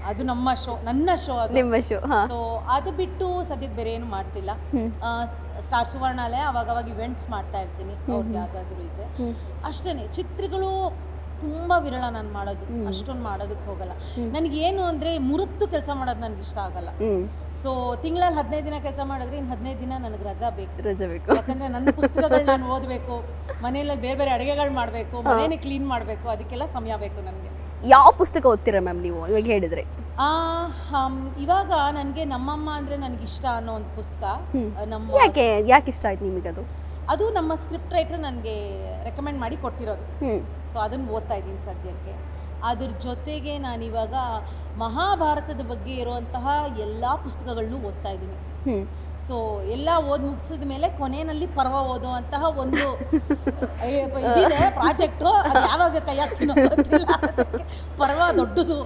ಅದು ನಮ್ಮ ಶೋ ನನ್ನ ಶೋ ಅದು ನಿಮ್ಮ ಶೋ ಹಾ ಸೊ ಅದು ಬಿಟ್ಟು ಸದ್ಯಕ್ಕೆ ಬೇರೆ ಏನು ಮಾಡ್ತಿಲ್ಲ ಆ, ಸ್- ಸ್ಟಾರ್ ಸುವರ್ಣಾಲಯ ಅವಾಗ ಅವಾಗ ಇವೆಂಟ್ಸ್ ಮಾಡ್ತಾ ಇರ್ತೀನಿ ಅವ್ರಿಗೆ ಯಾವ್ದಾದ್ರು ಇದ್ರೆ ಅಷ್ಟೇನೆ ಚಿತ್ರಗಳು ತುಂಬಾ ವಿರಳ ನಾನು ಮಾಡೋದು ಅಷ್ಟೊಂದು ಮಾಡೋದಕ್ಕೆ ಹೋಗಲ್ಲ ನನಗೇನು ಅಂದ್ರೆ ಮುರುತ್ತು ಕೆಲಸ ಮಾಡೋದು ನನಗೆ ಇಷ್ಟ ಆಗಲ್ಲ ಹ್ಮ್ ಸೊ ತಿಂಗಳಲ್ಲಿ ಹದಿನೈದು ದಿನ ಕೆಲಸ ಮಾಡಿದ್ರೆ ಇನ್ನು ಹದಿನೈದು ದಿನ ನನಗೆ ರಜಾ ಬೇಕು ರಜೆ ಬೇಕು ಯಾಕಂದ್ರೆ ನನ್ನ ಪುಸ್ತಕಗಳು ನಾನು ಓದಬೇಕು ಮನೆಯಲ್ಲಿ ಬೇರೆ ಬೇರೆ ಅಡುಗೆಗಳು ಮಾಡಬೇಕು ಮನೇನೆ ಕ್ಲೀನ್ ಮಾಡಬೇಕು ಅದಕ್ಕೆಲ್ಲ ಸಮಯ ಬೇಕು ನನಗೆ ಯಾವ ಪುಸ್ತಕ ಓದ್ತೀರಾ ಮ್ಯಾಮ್ ನೀವು ಇವಾಗ ಹೇಳಿದ್ರೆ ಆ ಹಮ್, ಇವಾಗ ನನಗೆ ನಮ್ಮಮ್ಮ ಅಂದ್ರೆ ನನಗೆ ಇಷ್ಟ ಅನ್ನೋ ಒಂದು ಪುಸ್ತಕ ಆ, ನಮ್ಮ ಯಾಕೆ ಯಾಕೆ ಇಷ್ಟ ಆಯ್ತು ನಿಮಗದು ಅದು ನಮ್ಮ ಸ್ಕ್ರಿಪ್ಟ್ ರೈಟರ್ ನನಗೆ ರೆಕಮೆಂಡ್ ಮಾಡಿ ಕೊಟ್ಟಿರೋದು ಹ್ಮ್ ಸೊ ಅದನ್ನು ಓದ್ತಾ ಇದ್ದೀನಿ ಸದ್ಯಕ್ಕೆ ಅದ್ರ ಜೊತೆಗೆ ನಾನಿವಾಗ ಮಹಾಭಾರತದ ಬಗ್ಗೆ ಇರುವಂತಹ ಎಲ್ಲ ಪುಸ್ತಕಗಳನ್ನೂ ಓದ್ತಾ ಇದ್ದೀನಿ ಹ್ಮ್ ಸೊ ಎಲ್ಲ ಓದ್ ಮುಗಿಸಿದ ಮೇಲೆ ಕೊನೆಯಲ್ಲಿ ಪರ್ವ ಓದುವಂತಹ ಒಂದು ಅಯ್ಯಪ್ಪ, ಇದಿದೆ ಪ್ರಾಜೆಕ್ಟು ಅದು ಯಾವಾಗ ಕೈ ಹಾಕ್ತೀನೋ ಗೊತ್ತಿಲ್ಲ ಅದಕ್ಕೆ ಪರ್ವ ದೊಡ್ಡದು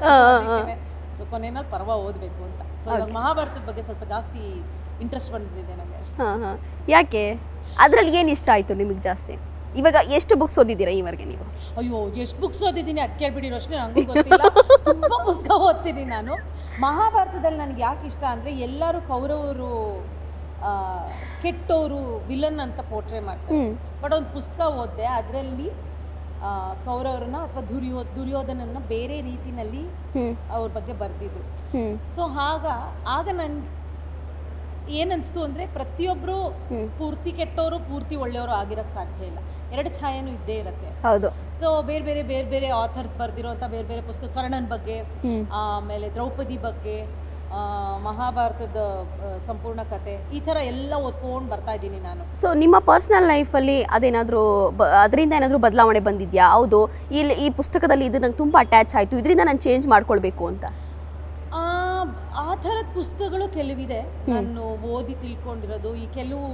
ಸೊ ಕೊನೆಯಲ್ಲಿ ಪರ್ವ ಓದಬೇಕು ಅಂತ ಸೊ ಇವಾಗ ಮಹಾಭಾರತದ ಬಗ್ಗೆ ಸ್ವಲ್ಪ ಜಾಸ್ತಿ ಇಂಟ್ರೆಸ್ಟ್ ಬಂದಿದೆ ನನಗೆ ಅಷ್ಟೇ ಹಾ ಹಾ ಯಾಕೆ ಅದ್ರಲ್ಲಿ ಏನು ಇಷ್ಟ ಆಯ್ತು ನಿಮಗೆ ಜಾಸ್ತಿ ಇವಾಗ ಎಷ್ಟು ಬುಕ್ಸ್ ಓದಿದ್ದೀರಾ ಈವರೆಗೆ ನೀವು ಅಯ್ಯೋ ಎಷ್ಟು ಬುಕ್ಸ್ ಓದಿದ್ದೀನಿ ಅದು ಕೇಳ್ಬಿಡಿ ಅಷ್ಟೇ ನನಗೂ ಗೊತ್ತಿಲ್ಲ ತುಂಬ ಪುಸ್ತಕ ಓದ್ತೀನಿ ನಾನು ಮಹಾಭಾರತದಲ್ಲಿ ನನಗೆ ಯಾಕೆ ಇಷ್ಟ ಅಂದರೆ ಎಲ್ಲರೂ ಕೌರವರು ಆ, ಕೆಟ್ಟವರು ವಿಲನ್ ಅಂತ ಪೋರ್ಟ್ರೇ ಮಾಡ್ತಾರೆ ಹ್ಮ್ ಬಟ್ ಒಂದು ಪುಸ್ತಕ ಓದಿದೆ ಅದರಲ್ಲಿ ಕೌರವರನ್ನ ಅಥವಾ ದುರ್ಯೋ ದುರ್ಯೋಧನನ್ನ ಬೇರೆ ರೀತಿನಲ್ಲಿ ಹ್ಮ್ ಅವ್ರ ಬಗ್ಗೆ ಬರೆದಿದ್ರು ಹ್ಮ್ ಸೊ ಆಗ ಆಗ ನನ್ಗೆ ಏನನ್ಸ್ತು ಅಂದರೆ ಪ್ರತಿಯೊಬ್ಬರು ಹ್ಮ್. ಪೂರ್ತಿ ಕೆಟ್ಟವರು ಪೂರ್ತಿ ಒಳ್ಳೆಯವರು ಆಗಿರೋಕ್ಕೆ ಸಾಧ್ಯ ಇಲ್ಲ ಎರಡು ಛಾಯೆನೂ ಇದ್ದೇ ಇರುತ್ತೆ ಹೌದು ಸೊ ಬೇರೆ ಬೇರೆ ಬೇರೆ ಬೇರೆ ಆಥರ್ಸ್ ಬರೆದಿರೋಂಥ ಬೇರೆ ಬೇರೆ ಪುಸ್ತಕ ಕರ್ಣನ್ ಬಗ್ಗೆ ಹ್ಮ್. ಆಮೇಲೆ ದ್ರೌಪದಿ ಬಗ್ಗೆ ಆ, ಮಹಾಭಾರತದ ಆ, ಸಂಪೂರ್ಣ ಕತೆ ಈ ಥರ ಎಲ್ಲ ಓದ್ಕೊಂಡು ಬರ್ತಾ ಇದ್ದೀನಿ ನಾನು ಸೊ ನಿಮ್ಮ ಪರ್ಸನಲ್ ಲೈಫಲ್ಲಿ ಅದೇನಾದರೂ ಬ ಅದರಿಂದ ಏನಾದರೂ ಬದಲಾವಣೆ ಬಂದಿದೆಯಾ ಹೌದು ಇಲ್ಲಿ ಈ ಪುಸ್ತಕದಲ್ಲಿ ಇದು ನಂಗೆ ತುಂಬ ಅಟ್ಯಾಚ್ ಆಯಿತು ಇದರಿಂದ ನಾನು ಚೇಂಜ್ ಮಾಡ್ಕೊಳ್ಬೇಕು ಅಂತ ಆ ಆ ಥರದ ಪುಸ್ತಕಗಳು ಕೆಲವಿದೆ ನಾನು ಓದಿ ತಿಳ್ಕೊಂಡಿರೋದು ಈ ಕೆಲವು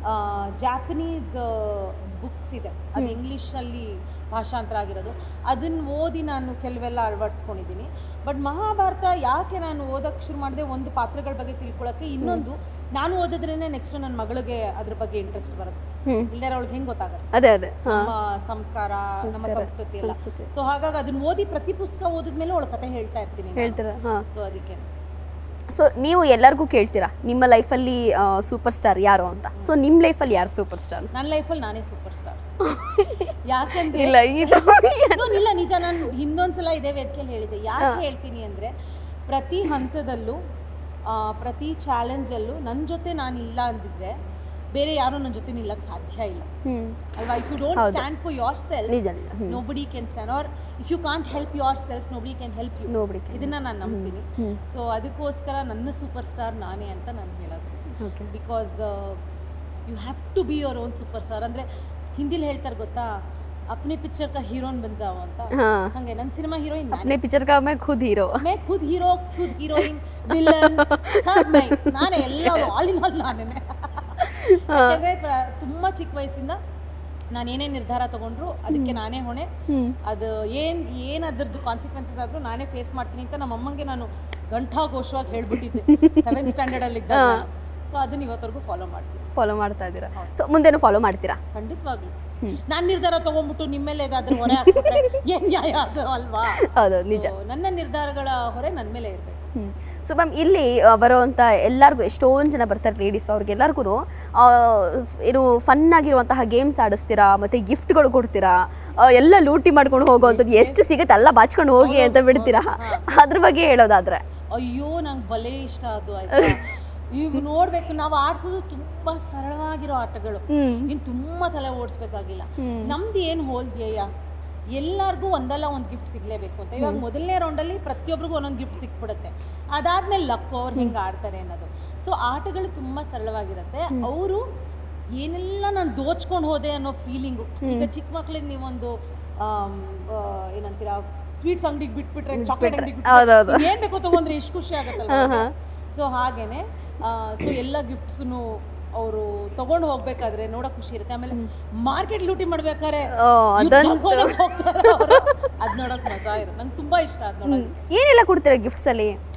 ಜಾಪನೀಸ್ ಬುಕ್ಸ್ ಇದೆ ಅದು ಇಂಗ್ಲೀಷಲ್ಲಿ ಭಾಷಾಂತರ ಆಗಿರೋದು ಅದನ್ನು ಓದಿ ನಾನು ಕೆಲವೆಲ್ಲ ಅಳವಡಿಸ್ಕೊಂಡಿದ್ದೀನಿ ಬಟ್ ಮಹಾಭಾರತ ಯಾಕೆ ನಾನು ಓದೋಕ್ಕೆ ಶುರು ಮಾಡಿದೆ ಒಂದು ಪಾತ್ರಗಳ ಬಗ್ಗೆ ತಿಳ್ಕೊಳ್ಳೋಕ್ಕೆ ಇನ್ನೊಂದು ನಾನು ಓದಿದ್ರೇ ನೆಕ್ಸ್ಟ್ ನನ್ನ ಮಗಳಿಗೆ ಅದ್ರ ಬಗ್ಗೆ ಇಂಟ್ರೆಸ್ಟ್ ಬರುತ್ತೆ ಹ್ಮ್. ಇಲ್ಲದ್ರೆ ಅವಳಿಗೆ ಹೆಂಗೆ ಗೊತ್ತಾಗುತ್ತೆ ಅದೇ ಅದೇ ಹಾಂ ನಮ್ಮ ಸಂಸ್ಕಾರ ನಮ್ಮ ಸಂಸ್ಕೃತಿ ಎಲ್ಲ ಸಂಸ್ಕೃತಿ. ಸೊ ಹಾಗಾಗಿ ಅದನ್ನ ಓದಿ ಪ್ರತಿ ಪುಸ್ತಕ ಓದಿದ್ಮೇಲೆ ಅವಳ ಕತೆ ಹೇಳ್ತಾ ಇರ್ತೀನಿ ನಾನು. ಹೇಳ್ತೀರಾ ಹಾಂ ಸೊ ಅದಕ್ಕೆ ಸೊ ನೀವು ಎಲ್ಲರಿಗೂ ಕೇಳ್ತೀರಾ ನಿಮ್ಮ ಲೈಫಲ್ಲಿ ಸೂಪರ್ ಸ್ಟಾರ್ ಯಾರು ಅಂತ ಸೊ ನಿಮ್ಮ ಲೈಫಲ್ಲಿ ಯಾರು ಸೂಪರ್ ಸ್ಟಾರ್ ನನ್ನ ಲೈಫಲ್ಲಿ ನಾನೇ ಸೂಪರ್ ಸ್ಟಾರ್ ಯಾಕಂದ್ರೆ ಇಲ್ಲ ಇದು No, ಇಲ್ಲ ನಿಜ ನಾನು ಹಿಂದೊಂದ್ಸಲ ಇದೇ ವೇದಿಕೆಯಲ್ಲಿ ಹೇಳಿದೆ ಯಾಕೆ ಹೇಳ್ತೀನಿ ಅಂದ್ರೆ ಪ್ರತಿ ಹಂತದಲ್ಲೂ ಆ, ಪ್ರತಿ ಚಾಲೆಂಜಲ್ಲೂ ನನ್ನ ಜೊತೆ ನಾನು ಇಲ್ಲ ಅಂದಿದ್ರೆ ಬೇರೆ ಯಾರು ನನ್ನ ಜೊತೆ ನಿಲ್ಲಕ್ಕೆ ಸಾಧ್ಯ ಇಲ್ಲ ಹ್ಞೂ ಅಲ್ವಾ if you don't stand for yourself ನಿಜ ನಿಜ ಹ್ಞೂ nobody can stand or if you can't help yourself nobody can help you Nobody can. ಇದನ್ನ ನಾನು ನಂಬ್ತೀನಿ ಹ್ಮ್. ಸೊ ಅದಕ್ಕೋಸ್ಕರ ನನ್ನ ಸೂಪರ್ ಸ್ಟಾರ್ ನಾನೇ ಅಂತ ನಾನು ಹೇಳೋದು okay because you have to be your own super star ಅಂದರೆ ಹಿಂದಿಲಿ ಹೇಳ್ತಾರೆ ಗೊತ್ತಾ ಅಪ್ನೆ ಪಿಕ್ಚರ್ ಕಾ ಹೀರೋನ್ ಬನ್ ಜಾओ ಅಂತ ಹಾಂ ಹಂಗೆ ನನ್ನ ಸಿನಿಮಾ ಹೀರೋಯಿನ್ अपने पिक्चर का मैं खुद हीरो ಮೇ ಖುದ್ ಹೀರೋ ಖುದ್ ಹೀರೋಯಿನ್ ವಿಲನ್ ಸಬ್ ಮೈ ನಾನೇ ಎಲ್ಲ ಆಲ್ ಇನ್ ಆಲ್ ನಾನೇ ಯಾಕಂದ್ರೆ ಪ್ರ- ತುಂಬಾ ಚಿಕ್ಕ ವಯಸ್ಸಿಂದ ನಾನು ಏನೇ ನಿರ್ಧಾರ ತಗೊಂಡ್ರು ಅದಕ್ಕೆ ನಾನೇ ಹೊಣೆ ಹ್ಮ್. ಅದು ಏನ್ ಏನ್ ಅದ್ರದ್ದು ಕಾನ್ಸಿಕ್ವೆನ್ಸಸ್ ಆದ್ರೂ ನಾನೇ ಫೇಸ್ ಮಾಡ್ತೀನಿ ಅಂತ ನಮ್ಮ ಅಮ್ಮಂಗೆ ನಾನು ಗಂಟಾಘೋಷವಾಗಿ ಹೇಳ್ಬಿಟ್ಟಿದ್ದೆ ಸೆವೆಂತ್ ಸ್ಟ್ಯಾಂಡರ್ಡ್ ಅಲ್ಲಿ ಇದ್ದಾಗ ಸೊ ಅದನ್ನ ಇವತ್ತವರೆಗೂ ಫಾಲೋ ಮಾಡ್ತೀನಿ ಫಾಲೋ ಮಾಡ್ತಾ ಇದ್ದೀರಾ ಸೊ ಮುಂದೆನೂ ಫಾಲೋ ಮಾಡ್ತೀರಾ ಖಂಡಿತವಾಗ್ಲು ನಾನು ನಿರ್ಧಾರ ತಗೊಂಡ್ಬಿಟ್ಟು ನಿಮ್ಮ ಮೇಲೆ ಏದಾದ್ರೂ ಹೊರೆ ಹಾಕ್ಬಿಟ್ರೆ ಏನ್ ನ್ಯಾಯ ಅದು ಅಲ್ವಾ ಹೌದು ನಿಜ So, ನನ್ನ ನಿರ್ಧಾರಗಳ ಹೊರೆ ನನ್ನ ಮೇಲೆ ಇರಬೇಕು ಸೊ ಮ್ಯಾಮ್ ಇಲ್ಲಿ ಆ, ಬರುವಂಥ ಎಲ್ಲರಿಗೂ ಎಷ್ಟೊಂದು ಜನ ಬರ್ತಾರೆ ಲೇಡೀಸ್ ಅವ್ರಿಗೆಲ್ಲರಿಗೂ ಇದು ಫನ್ ಆಗಿರುವಂತಹ ಗೇಮ್ಸ್ ಆಡಿಸ್ತೀರಾ ಮತ್ತು ಗಿಫ್ಟ್ಗಳು ಕೊಡ್ತೀರಾ ಆ, ಎಲ್ಲ ಲೂಟಿ ಮಾಡ್ಕೊಂಡು ಹೋಗುವಂಥದ್ದು ಎಷ್ಟು ಸಿಗುತ್ತೆ ಎಲ್ಲ ಬಾಚ್ಕೊಂಡು ಹೋಗಿ ಅಂತ ಬಿಡ್ತೀರಾ ಅದ್ರ ಬಗ್ಗೆ ಹೇಳೋದಾದ್ರೆ ಅಯ್ಯೋ ನಂಗೆ ಭಲೇ ಇಷ್ಟ ಅದು ಆಯ್ತಾ ಈಗ ನೋಡ್ಬೇಕು ನಾವು ಆಡ್ಸೋದು ತುಂಬಾ ಸರಳವಾಗಿರೋ ಆಟಗಳು ಹ್ಮ್. ಇನ್ ತುಂಬಾ ತಲೆ ಓಡಿಸ್ಬೇಕಾಗಿಲ್ಲ ನಮ್ದು ಏನು ಹೋಲ್ದ್ಯಯ್ಯ ಎಲ್ಲಾರ್ಗೂ ಒಂದಲ್ಲ ಒಂದು ಗಿಫ್ಟ್ ಸಿಗ್ಲೇಬೇಕು ಅಂತ ಇವಾಗ ಮೊದಲನೇ ರೌಂಡಲ್ಲಿ ಪ್ರತಿಯೊಬ್ಬರಿಗೂ ಒಂದೊಂದು ಗಿಫ್ಟ್ ಸಿಕ್ಬಿಡುತ್ತೆ ಅದಾದ್ಮೇಲೆ ಲಕ್ ಅವ್ರು ಹೆಂಗೆ ಆಡ್ತಾರೆ ಅನ್ನೋದು ಸೊ ಆಟಗಳು ತುಂಬಾ ಸರಳವಾಗಿರುತ್ತೆ ಅವರು ಏನೆಲ್ಲ ನಾನು ದೋಚ್ಕೊಂಡು ಹೋದೆ ಅನ್ನೋ ಫೀಲಿಂಗು ಈಗ ಚಿಕ್ಕ ಮಕ್ಳಿಗೆ ನೀವೊಂದು ಆಮ್, ಆ, ಏನಂತೀರಾ ಸ್ವೀಟ್ಸ್ ಅಂಗಡಿಗೆ ಬಿಟ್ಬಿಟ್ರೆ ಚಾಕ್ಲೇಟ್ ಅಂಗಡಿಗೆ ಹೌದೌದು. ಏನ್ ಬೇಕೋ ತಗೊಂಡ್ರೆ ಎಷ್ಟು ಖುಷಿ ಆಗುತ್ತಲ್ಲ ಸೊ ಹಾಗೇನೆ ಸೊ ಎಲ್ಲ ಗಿಫ್ಟ್ಸ್ನು ಅವರು ತಗೊಂಡು ಹೋಗ್ಬೇಕಾದ್ರೆ ನೋಡಕ್ ಖುಷಿ ಇರುತ್ತೆ ಆಮೇಲೆ ಮಾರ್ಕೆಟ್ ಲೂಟಿ ಮಾಡ್ಬೇಕಾದ್ರೆ ಓ, ಅದಂತೂ. ಅದ್ ನೋಡಕ್ ಮಜಾ ಇರುತ್ತೆ ನಂಗೆ ತುಂಬಾ ಇಷ್ಟ ಅದ್ ನೋಡಕ್ ಏನೆಲ್ಲ ಕೊಡ್ತೀರಾ ಗಿಫ್ಟ್ಸಲ್ಲಿ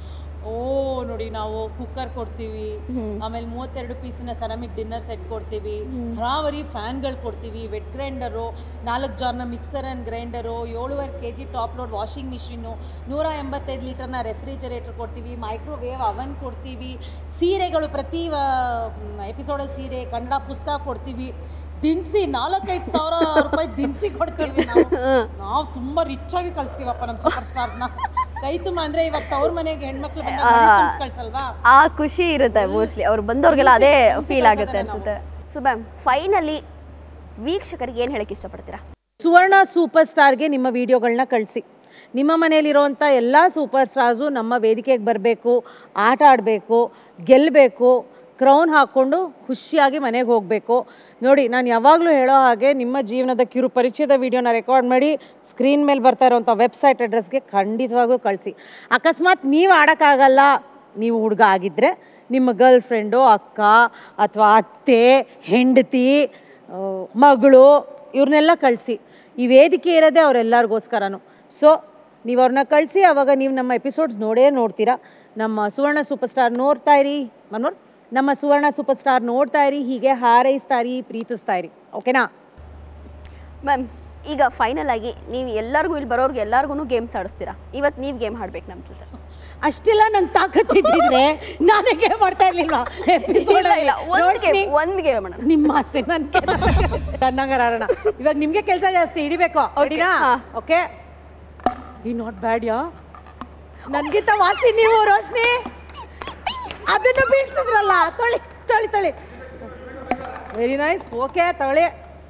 ಓ ನೋಡಿ ನಾವು ಕುಕ್ಕರ್ ಕೊಡ್ತೀವಿ ಆಮೇಲೆ ಮೂವತ್ತೆರಡು ಪೀಸಿನ ಸೆರಾಮಿಕ್ ಡಿನ್ನರ್ ಸೆಟ್ ಕೊಡ್ತೀವಿ ಹರಾವರಿ ಫ್ಯಾನ್ಗಳು ಕೊಡ್ತೀವಿ ವೆಟ್ ಗ್ರೈಂಡರು ನಾಲ್ಕು ಜಾರ್ನ ಮಿಕ್ಸರ್ ಆ್ಯಂಡ್ ಗ್ರೈಂಡರು ಏಳುವರೆ K G top load washing machine ನೂರ ಎಂಬತ್ತೈದು ಲೀಟರ್ನ ರೆಫ್ರಿಜರೇಟರ್ ಕೊಡ್ತೀವಿ ಮೈಕ್ರೋವೇವ್ ಅವನ್ ಕೊಡ್ತೀವಿ ಸೀರೆಗಳು ಪ್ರತಿ ಎಪಿಸೋಡಲ್ಲಿ ಸೀರೆ ಕನ್ನಡ ಪುಸ್ತಕ ಕೊಡ್ತೀವಿ ದಿನಸಿ ನಾಲ್ಕೈದು ಸಾವಿರ ರೂಪಾಯಿ ದಿನಸಿ ಕೊಡ್ತೀವಿ ನಾವು ನಾವು ತುಂಬಾ ರಿಚ್ ಆಗಿ ಕಳಿಸ್ತೀವಪ್ಪ ನಮ್ಮ ಸೂಪರ್ ಸ್ಟಾರ್ಸ್ನ ಕೈ ತುಂಬ ಅಂದ್ರೆ ಇವಾಗ ತವ್ರ ಮನೆಗೆ ಹೆಣ್ಮಕ್ಳು ಬಂದಾಗ ಮನೆ ತುಂಬ್ಸ್ ಕಳ್ಸಲ್ವಾ ಆ ಖುಷಿ ಇರುತ್ತೆ ಮೋಸ್ಟ್ಲಿ ಅವ್ರು ಬಂದವ್ರಿಗೆಲ್ಲ ಅದೇ ಫೀಲ್ ಆಗುತ್ತೆ ಅನ್ಸುತ್ತೆ ಸೊ ಮ್ಯಾಮ್ ಫೈನಲಿ ವೀಕ್ಷಕರಿಗೆ ಏನು ಹೇಳಕ್ಕೆ ಇಷ್ಟಪಡ್ತೀರಾ ಸುವರ್ಣ ಸೂಪರ್ ಸ್ಟಾರ್ಗೆ ನಿಮ್ಮ ವಿಡಿಯೋಗಳನ್ನ ಕಳಿಸಿ ನಿಮ್ಮ ಮನೆಯಲ್ಲಿರುವಂಥ ಎಲ್ಲ ಸೂಪರ್ ಸ್ಟಾರ್ಸು ನಮ್ಮ ವೇದಿಕೆಗೆ ಬರಬೇಕು ಆಟ ಆಡಬೇಕು ಗೆಲ್ಲಬೇಕು ಕ್ರೌನ್ ಹಾಕ್ಕೊಂಡು ಖುಷಿಯಾಗಿ ಮನೆಗೆ ಹೋಗಬೇಕು ನೋಡಿ ನಾನು ಯಾವಾಗಲೂ ಹೇಳೋ ಹಾಗೆ ನಿಮ್ಮ ಜೀವನದ ಕಿರು ಪರಿಚಯದ ವಿಡಿಯೋನ ರೆಕಾರ್ಡ್ ಮಾಡಿ ಸ್ಕ್ರೀನ್ ಮೇಲೆ ಬರ್ತಾ ಇರೋವಂಥ ವೆಬ್ಸೈಟ್ ಅಡ್ರೆಸ್ಗೆ ಖಂಡಿತವಾಗೂ ಕಳಿಸಿ ಅಕಸ್ಮಾತ್ ನೀವು ಆಡೋಕ್ಕಾಗಲ್ಲ ನೀವು ಹುಡುಗ ಆಗಿದ್ದರೆ ನಿಮ್ಮ ಗರ್ಲ್ ಫ್ರೆಂಡು ಅಕ್ಕ ಅಥವಾ ಅತ್ತೆ ಹೆಂಡತಿ ಆ, ಮಗಳು ಇವ್ರನ್ನೆಲ್ಲ ಕಳಿಸಿ ಈ ವೇದಿಕೆ ಇರೋದೇ ಅವರೆಲ್ಲರಿಗೋಸ್ಕರನು ಸೊ ನೀವು ಅವ್ರನ್ನ ಕಳಿಸಿ ಅವಾಗ ನೀವು ನಮ್ಮ ಎಪಿಸೋಡ್ಸ್ ನೋಡೇ ನೋಡ್ತೀರಾ ನಮ್ಮ ಸುವರ್ಣ ಸೂಪರ್ ಸ್ಟಾರ್ ನೋಡ್ತಾ ಇರಿ ಮನೋರ್ ನಮ್ಮ ಸುವರ್ಣ ಸೂಪರ್ ಸ್ಟಾರ್ ನೋಡ್ತಾ ಇರಿ ಹೀಗೆ ಹಾರೈಸ್ತಾ ಇರಿ ಪ್ರೀತಿಸ್ತಾ ಇರಿ ಓಕೆನಾ ಮ್ಯಾಮ್ ಈಗ ಫೈನಲ್ ಆಗಿ ನೀವು ಎಲ್ಲರಿಗೂ ಇಲ್ಲಿ ಬರೋರ್ಗೆ ಎಲ್ಲರಿಗೂ ಗೇಮ್ಸ್ ಆಡಿಸ್ತೀರಾ ಇವತ್ತು ನೀವು ಗೇಮ್ ಆಡ್ಬೇಕು ನಮ್ಮ ಜೊತೆ ಅಷ್ಟೆಲ್ಲ ನಂಗೆ ತಾಕತ್ತಿದ್ದಿದ್ರೆ ನಾನೇ ಗೇಮ್ ಮಾಡ್ತಾ ಇರ್ಲಿಲ್ವಾ ಇಲ್ಲ ಇಲ್ಲ ಒಂದು ಗೇಮ್ ಒಂದು ಗೇಮ್ ಮಾಡೋಣ ನಿಮ್ಮ ಆಸೆ ನನ್ಗೆ ಅನ್ನಂಗಾರ ಆಡೋಣ ಇವಾಗ ನಿಮ್ಗೆ ಕೆಲಸ ಜಾಸ್ತಿ ಹಿಡಿಬೇಕು ಹೊಡಿನಾ ಹಾ. ಓಕೆ ಈ ನಾಟ್ ಬ್ಯಾಡ್ ಯಾ ನನ್ಗಿಂತ ವಾಸಿ ನೀವು ರೋಶ್ನಿ ಅದನ್ನು ಬೀಳ್ತಿದ್ರಲ್ಲ ತೊಳಿ ತೊಳಿ ತೊಳಿ ವೆರಿ ನೈಸ್ ಓಕೆ ತೊಳಿ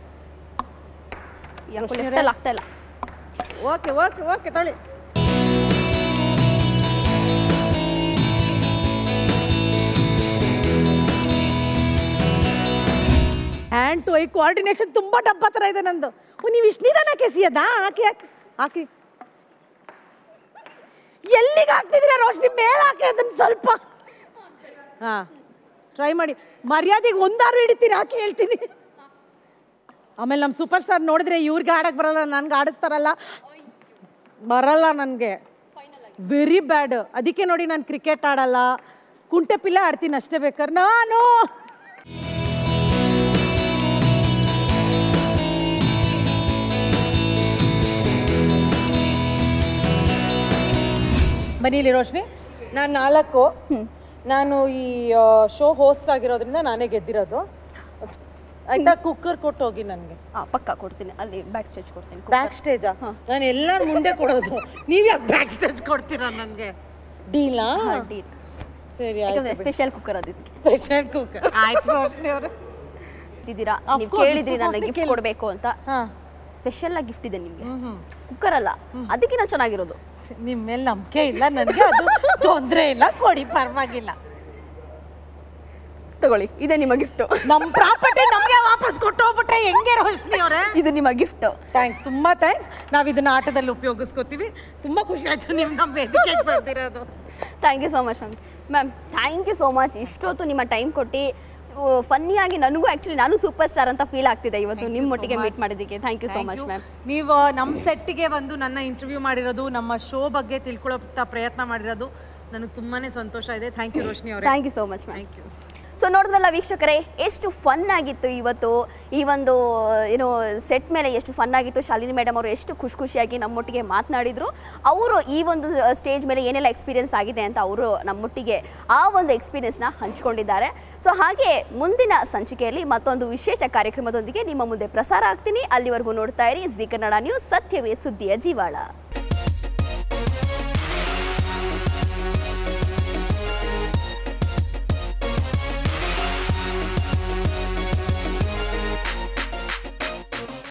ಯಾಕೋ ಲೆಫ್ಟಲ್ಲಿ ಆಗ್ತಾ ಇಲ್ಲ ಓಕೆ ಓಕೆ ಓಕೆ ತೊಳಿ ಹ್ಯಾಂಡ್ ಟು ಐ ಕೋಆರ್ಡಿನೇಷನ್ ತುಂಬಾ ಡಬ್ಬ ಥರ ಇದೆ ನಂದು ಓ ನೀವು ಇಷ್ಟು ನಿಧಾನಕ್ಕೆ ಎಸಿಯದಾ ಹಾಕಿ ಹಾಕಿ ಹಾಕಿ ಎಲ್ಲಿಗೆ ಹಾಕ್ತಿದ್ದೀರಾ ರೋಶ್ನಿ ಮೇಲೆ ಹಾಕಿ ಅದನ್ನ ಸ್ವಲ್ಪ ಹಾ ಟ್ರೈ ಮಾಡಿ ಮರ್ಯಾದೆಗೆ ಒಂದಾರು ಹಿಡಿತೀರಿ ಹಾಕಿ ಹೇಳ್ತೀನಿ ಆಮೇಲೆ ನಮ್ಮ ಸೂಪರ್ ಸ್ಟಾರ್ ನೋಡಿದ್ರೆ ಇವ್ರಿಗೆ ಆಡಕ್ಕೆ ಬರಲ್ಲ ನನ್ಗೆ ಆಡಿಸ್ತಾರಲ್ಲ ಬರಲ್ಲ ನನಗೆ ವೆರಿ ಬ್ಯಾಡ್ ಅದಕ್ಕೆ ನೋಡಿ ನಾನು ಕ್ರಿಕೆಟ್ ಆಡಲ್ಲ ಕುಂಟೆ ಪಿಲ್ಲೆ ಆಡ್ತೀನಿ ಅಷ್ಟೇ ಬೇಕಾದ್ರೆ ನಾನು ಬನ್ನಿಲಿ ರೋಶ್ನಿ ನಾನು ನಾಲ್ಕು ನಾನು ಈ ಶೋ ಹೋಸ್ಟ್ ಆಗಿರೋದ್ರಿಂದ ನಾನೇ ಗೆದ್ದಿರೋದು ಆಯ್ತಾ ಕುಕ್ಕರ್ ಕೊಟ್ಟು ಹೋಗಿ ನನಗೆ ಹಾಂ ಪಕ್ಕ ಕೊಡ್ತೀನಿ ಅಲ್ಲಿ ಬ್ಯಾಕ್ ಸ್ಟೇಜ್ ಕೊಡ್ತೀನಿ ಬ್ಯಾಕ್ ಸ್ಟೇಜಾ ನಾನು ಎಲ್ಲರ ಮುಂದೆ ಕೊಡೋದು ನೀವು ಯಾಕೆ ಬ್ಯಾಕ್ ಸ್ಟೇಜ್ ಕೊಡ್ತೀರಾ ನನಗೆ ಡೀಲಾ ಡೀಲ್ ಸರಿ ಯಾಕಂದ್ರೆ ಸ್ಪೆಷಲ್ ಕುಕ್ಕರ್ ಅದಕ್ಕೆ ಸ್ಪೆಷಲ್ ಕುಕ್ ಆಯ್ತು ರೋಶ್ನಿ ಅವರೇ ಇದ್ದೀರಾ Of ನೀವು course, ಕೇಳಿದ್ರಿ ನನ್ನ of ಗಿಫ್ಟ್ course. ಕೊಡಬೇಕು ಅಂತ ಹಾಂ ಸ್ಪೆಷಲ್ ಆಗಿ ಗಿಫ್ಟ್ ಇದೆ ನಿಮಗೆ ಕುಕ್ಕರ್ ಅಲ್ಲ ಅದಕ್ಕಿಂತ ಚೆನ್ನಾಗಿರೋದು ನಿಮ್ಮ ಮೇಲೆ ನಂಬಿಕೆ ಇಲ್ಲ ನನಗೆ ಅದು ತೊಂದರೆ ಇಲ್ಲ ಕೊಡಿ ಪರವಾಗಿಲ್ಲ ತಗೊಳ್ಳಿ ಇದೆ ನಿಮ್ಮ ಗಿಫ್ಟು ನಮ್ಮ ಪ್ರಾಪರ್ಟಿ ನಮಗೆ ವಾಪಸ್ ಕೊಟ್ಟು ಹೋಗ್ಬಿಟ್ರೆ ಹೆಂಗೆ ರೋಶ್ನಿ ಅವರೇ ಇದು ನಿಮ್ಮ ಗಿಫ್ಟ್ ಥ್ಯಾಂಕ್ಸ್ ತುಂಬ ಥ್ಯಾಂಕ್ಸ್ ನಾವು ಇದನ್ನ ಆಟದಲ್ಲಿ ಉಪಯೋಗಿಸ್ಕೋತೀವಿ ತುಂಬ ಖುಷಿ ಆಯ್ತು ನೀವು ನಮ್ಮ ವೇದಿಕೆಗೆ ಬಂದಿರೋದು thank you so much ma'am ma'am thank you so much ಇಷ್ಟೊತ್ತು ನಿಮ್ಮ ಟೈಮ್ ಕೊಟ್ಟು ಫನ್ನಿಯಾಗಿ ನನಗೂ ಆ್ಯಕ್ಚುಲಿ ನಾನು ಸೂಪರ್ ಸ್ಟಾರ್ ಅಂತ ಫೀಲ್ ಆಗ್ತಿದೆ ಇವತ್ತು ನಿಮ್ಮ ಒಟ್ಟಿಗೆ ಮೀಟ್ ಮಾಡಿದ್ದಕ್ಕೆ thank you so much ma'am ನೀವು ನಮ್ಮ ಸೆಟ್ಟಿಗೆ ಬಂದು ನನ್ನ ಇಂಟರ್ವ್ಯೂ ಮಾಡಿರೋದು ನಮ್ಮ ಶೋ ಬಗ್ಗೆ ತಿಳ್ಕೊಳ್ಳೋ ಪ್ರಯತ್ನ ಮಾಡಿರೋದು ನನಗೆ ತುಂಬಾನೇ ಸಂತೋಷ ಇದೆ ಥ್ಯಾಂಕ್ ಯು ರೋಶ್ನಿ ಅವರೇ thank you so much ma'am thank you so ನೋಡಿದ್ರಲ್ಲ ವೀಕ್ಷಕರೇ ಎಷ್ಟು ಫನ್ ಆಗಿತ್ತು ಇವತ್ತು ಈ ಒಂದು ಏನು ಸೆಟ್ ಮೇಲೆ ಎಷ್ಟು ಫನ್ ಆಗಿತ್ತು ಶಾಲಿನಿ ಮೇಡಮ್ ಅವರು ಎಷ್ಟು ಖುಷಿ ಖುಷಿಯಾಗಿ ನಮ್ಮೊಟ್ಟಿಗೆ ಮಾತನಾಡಿದ್ರು ಅವರು ಈ ಒಂದು ಸ್ಟೇಜ್ ಮೇಲೆ ಏನೆಲ್ಲ ಎಕ್ಸ್ಪೀರಿಯನ್ಸ್ ಆಗಿದೆ ಅಂತ ಅವರು ನಮ್ಮೊಟ್ಟಿಗೆ ಆ ಒಂದು ಎಕ್ಸ್ಪೀರಿಯನ್ಸ್ನ ಹಂಚಿಕೊಂಡಿದ್ದಾರೆ ಸೊ ಹಾಗೆ ಮುಂದಿನ ಸಂಚಿಕೆಯಲ್ಲಿ ಮತ್ತೊಂದು ವಿಶೇಷ ಕಾರ್ಯಕ್ರಮದೊಂದಿಗೆ ನಿಮ್ಮ ಮುಂದೆ ಪ್ರಸಾರ ಆಗ್ತೀನಿ ಅಲ್ಲಿವರೆಗೂ ನೋಡ್ತಾ ಇರಿ ಜಿ ಕನ್ನಡ ನ್ಯೂಸ್ ಸತ್ಯವೇ ಸುದ್ದಿಯ ಜೀವಾಳ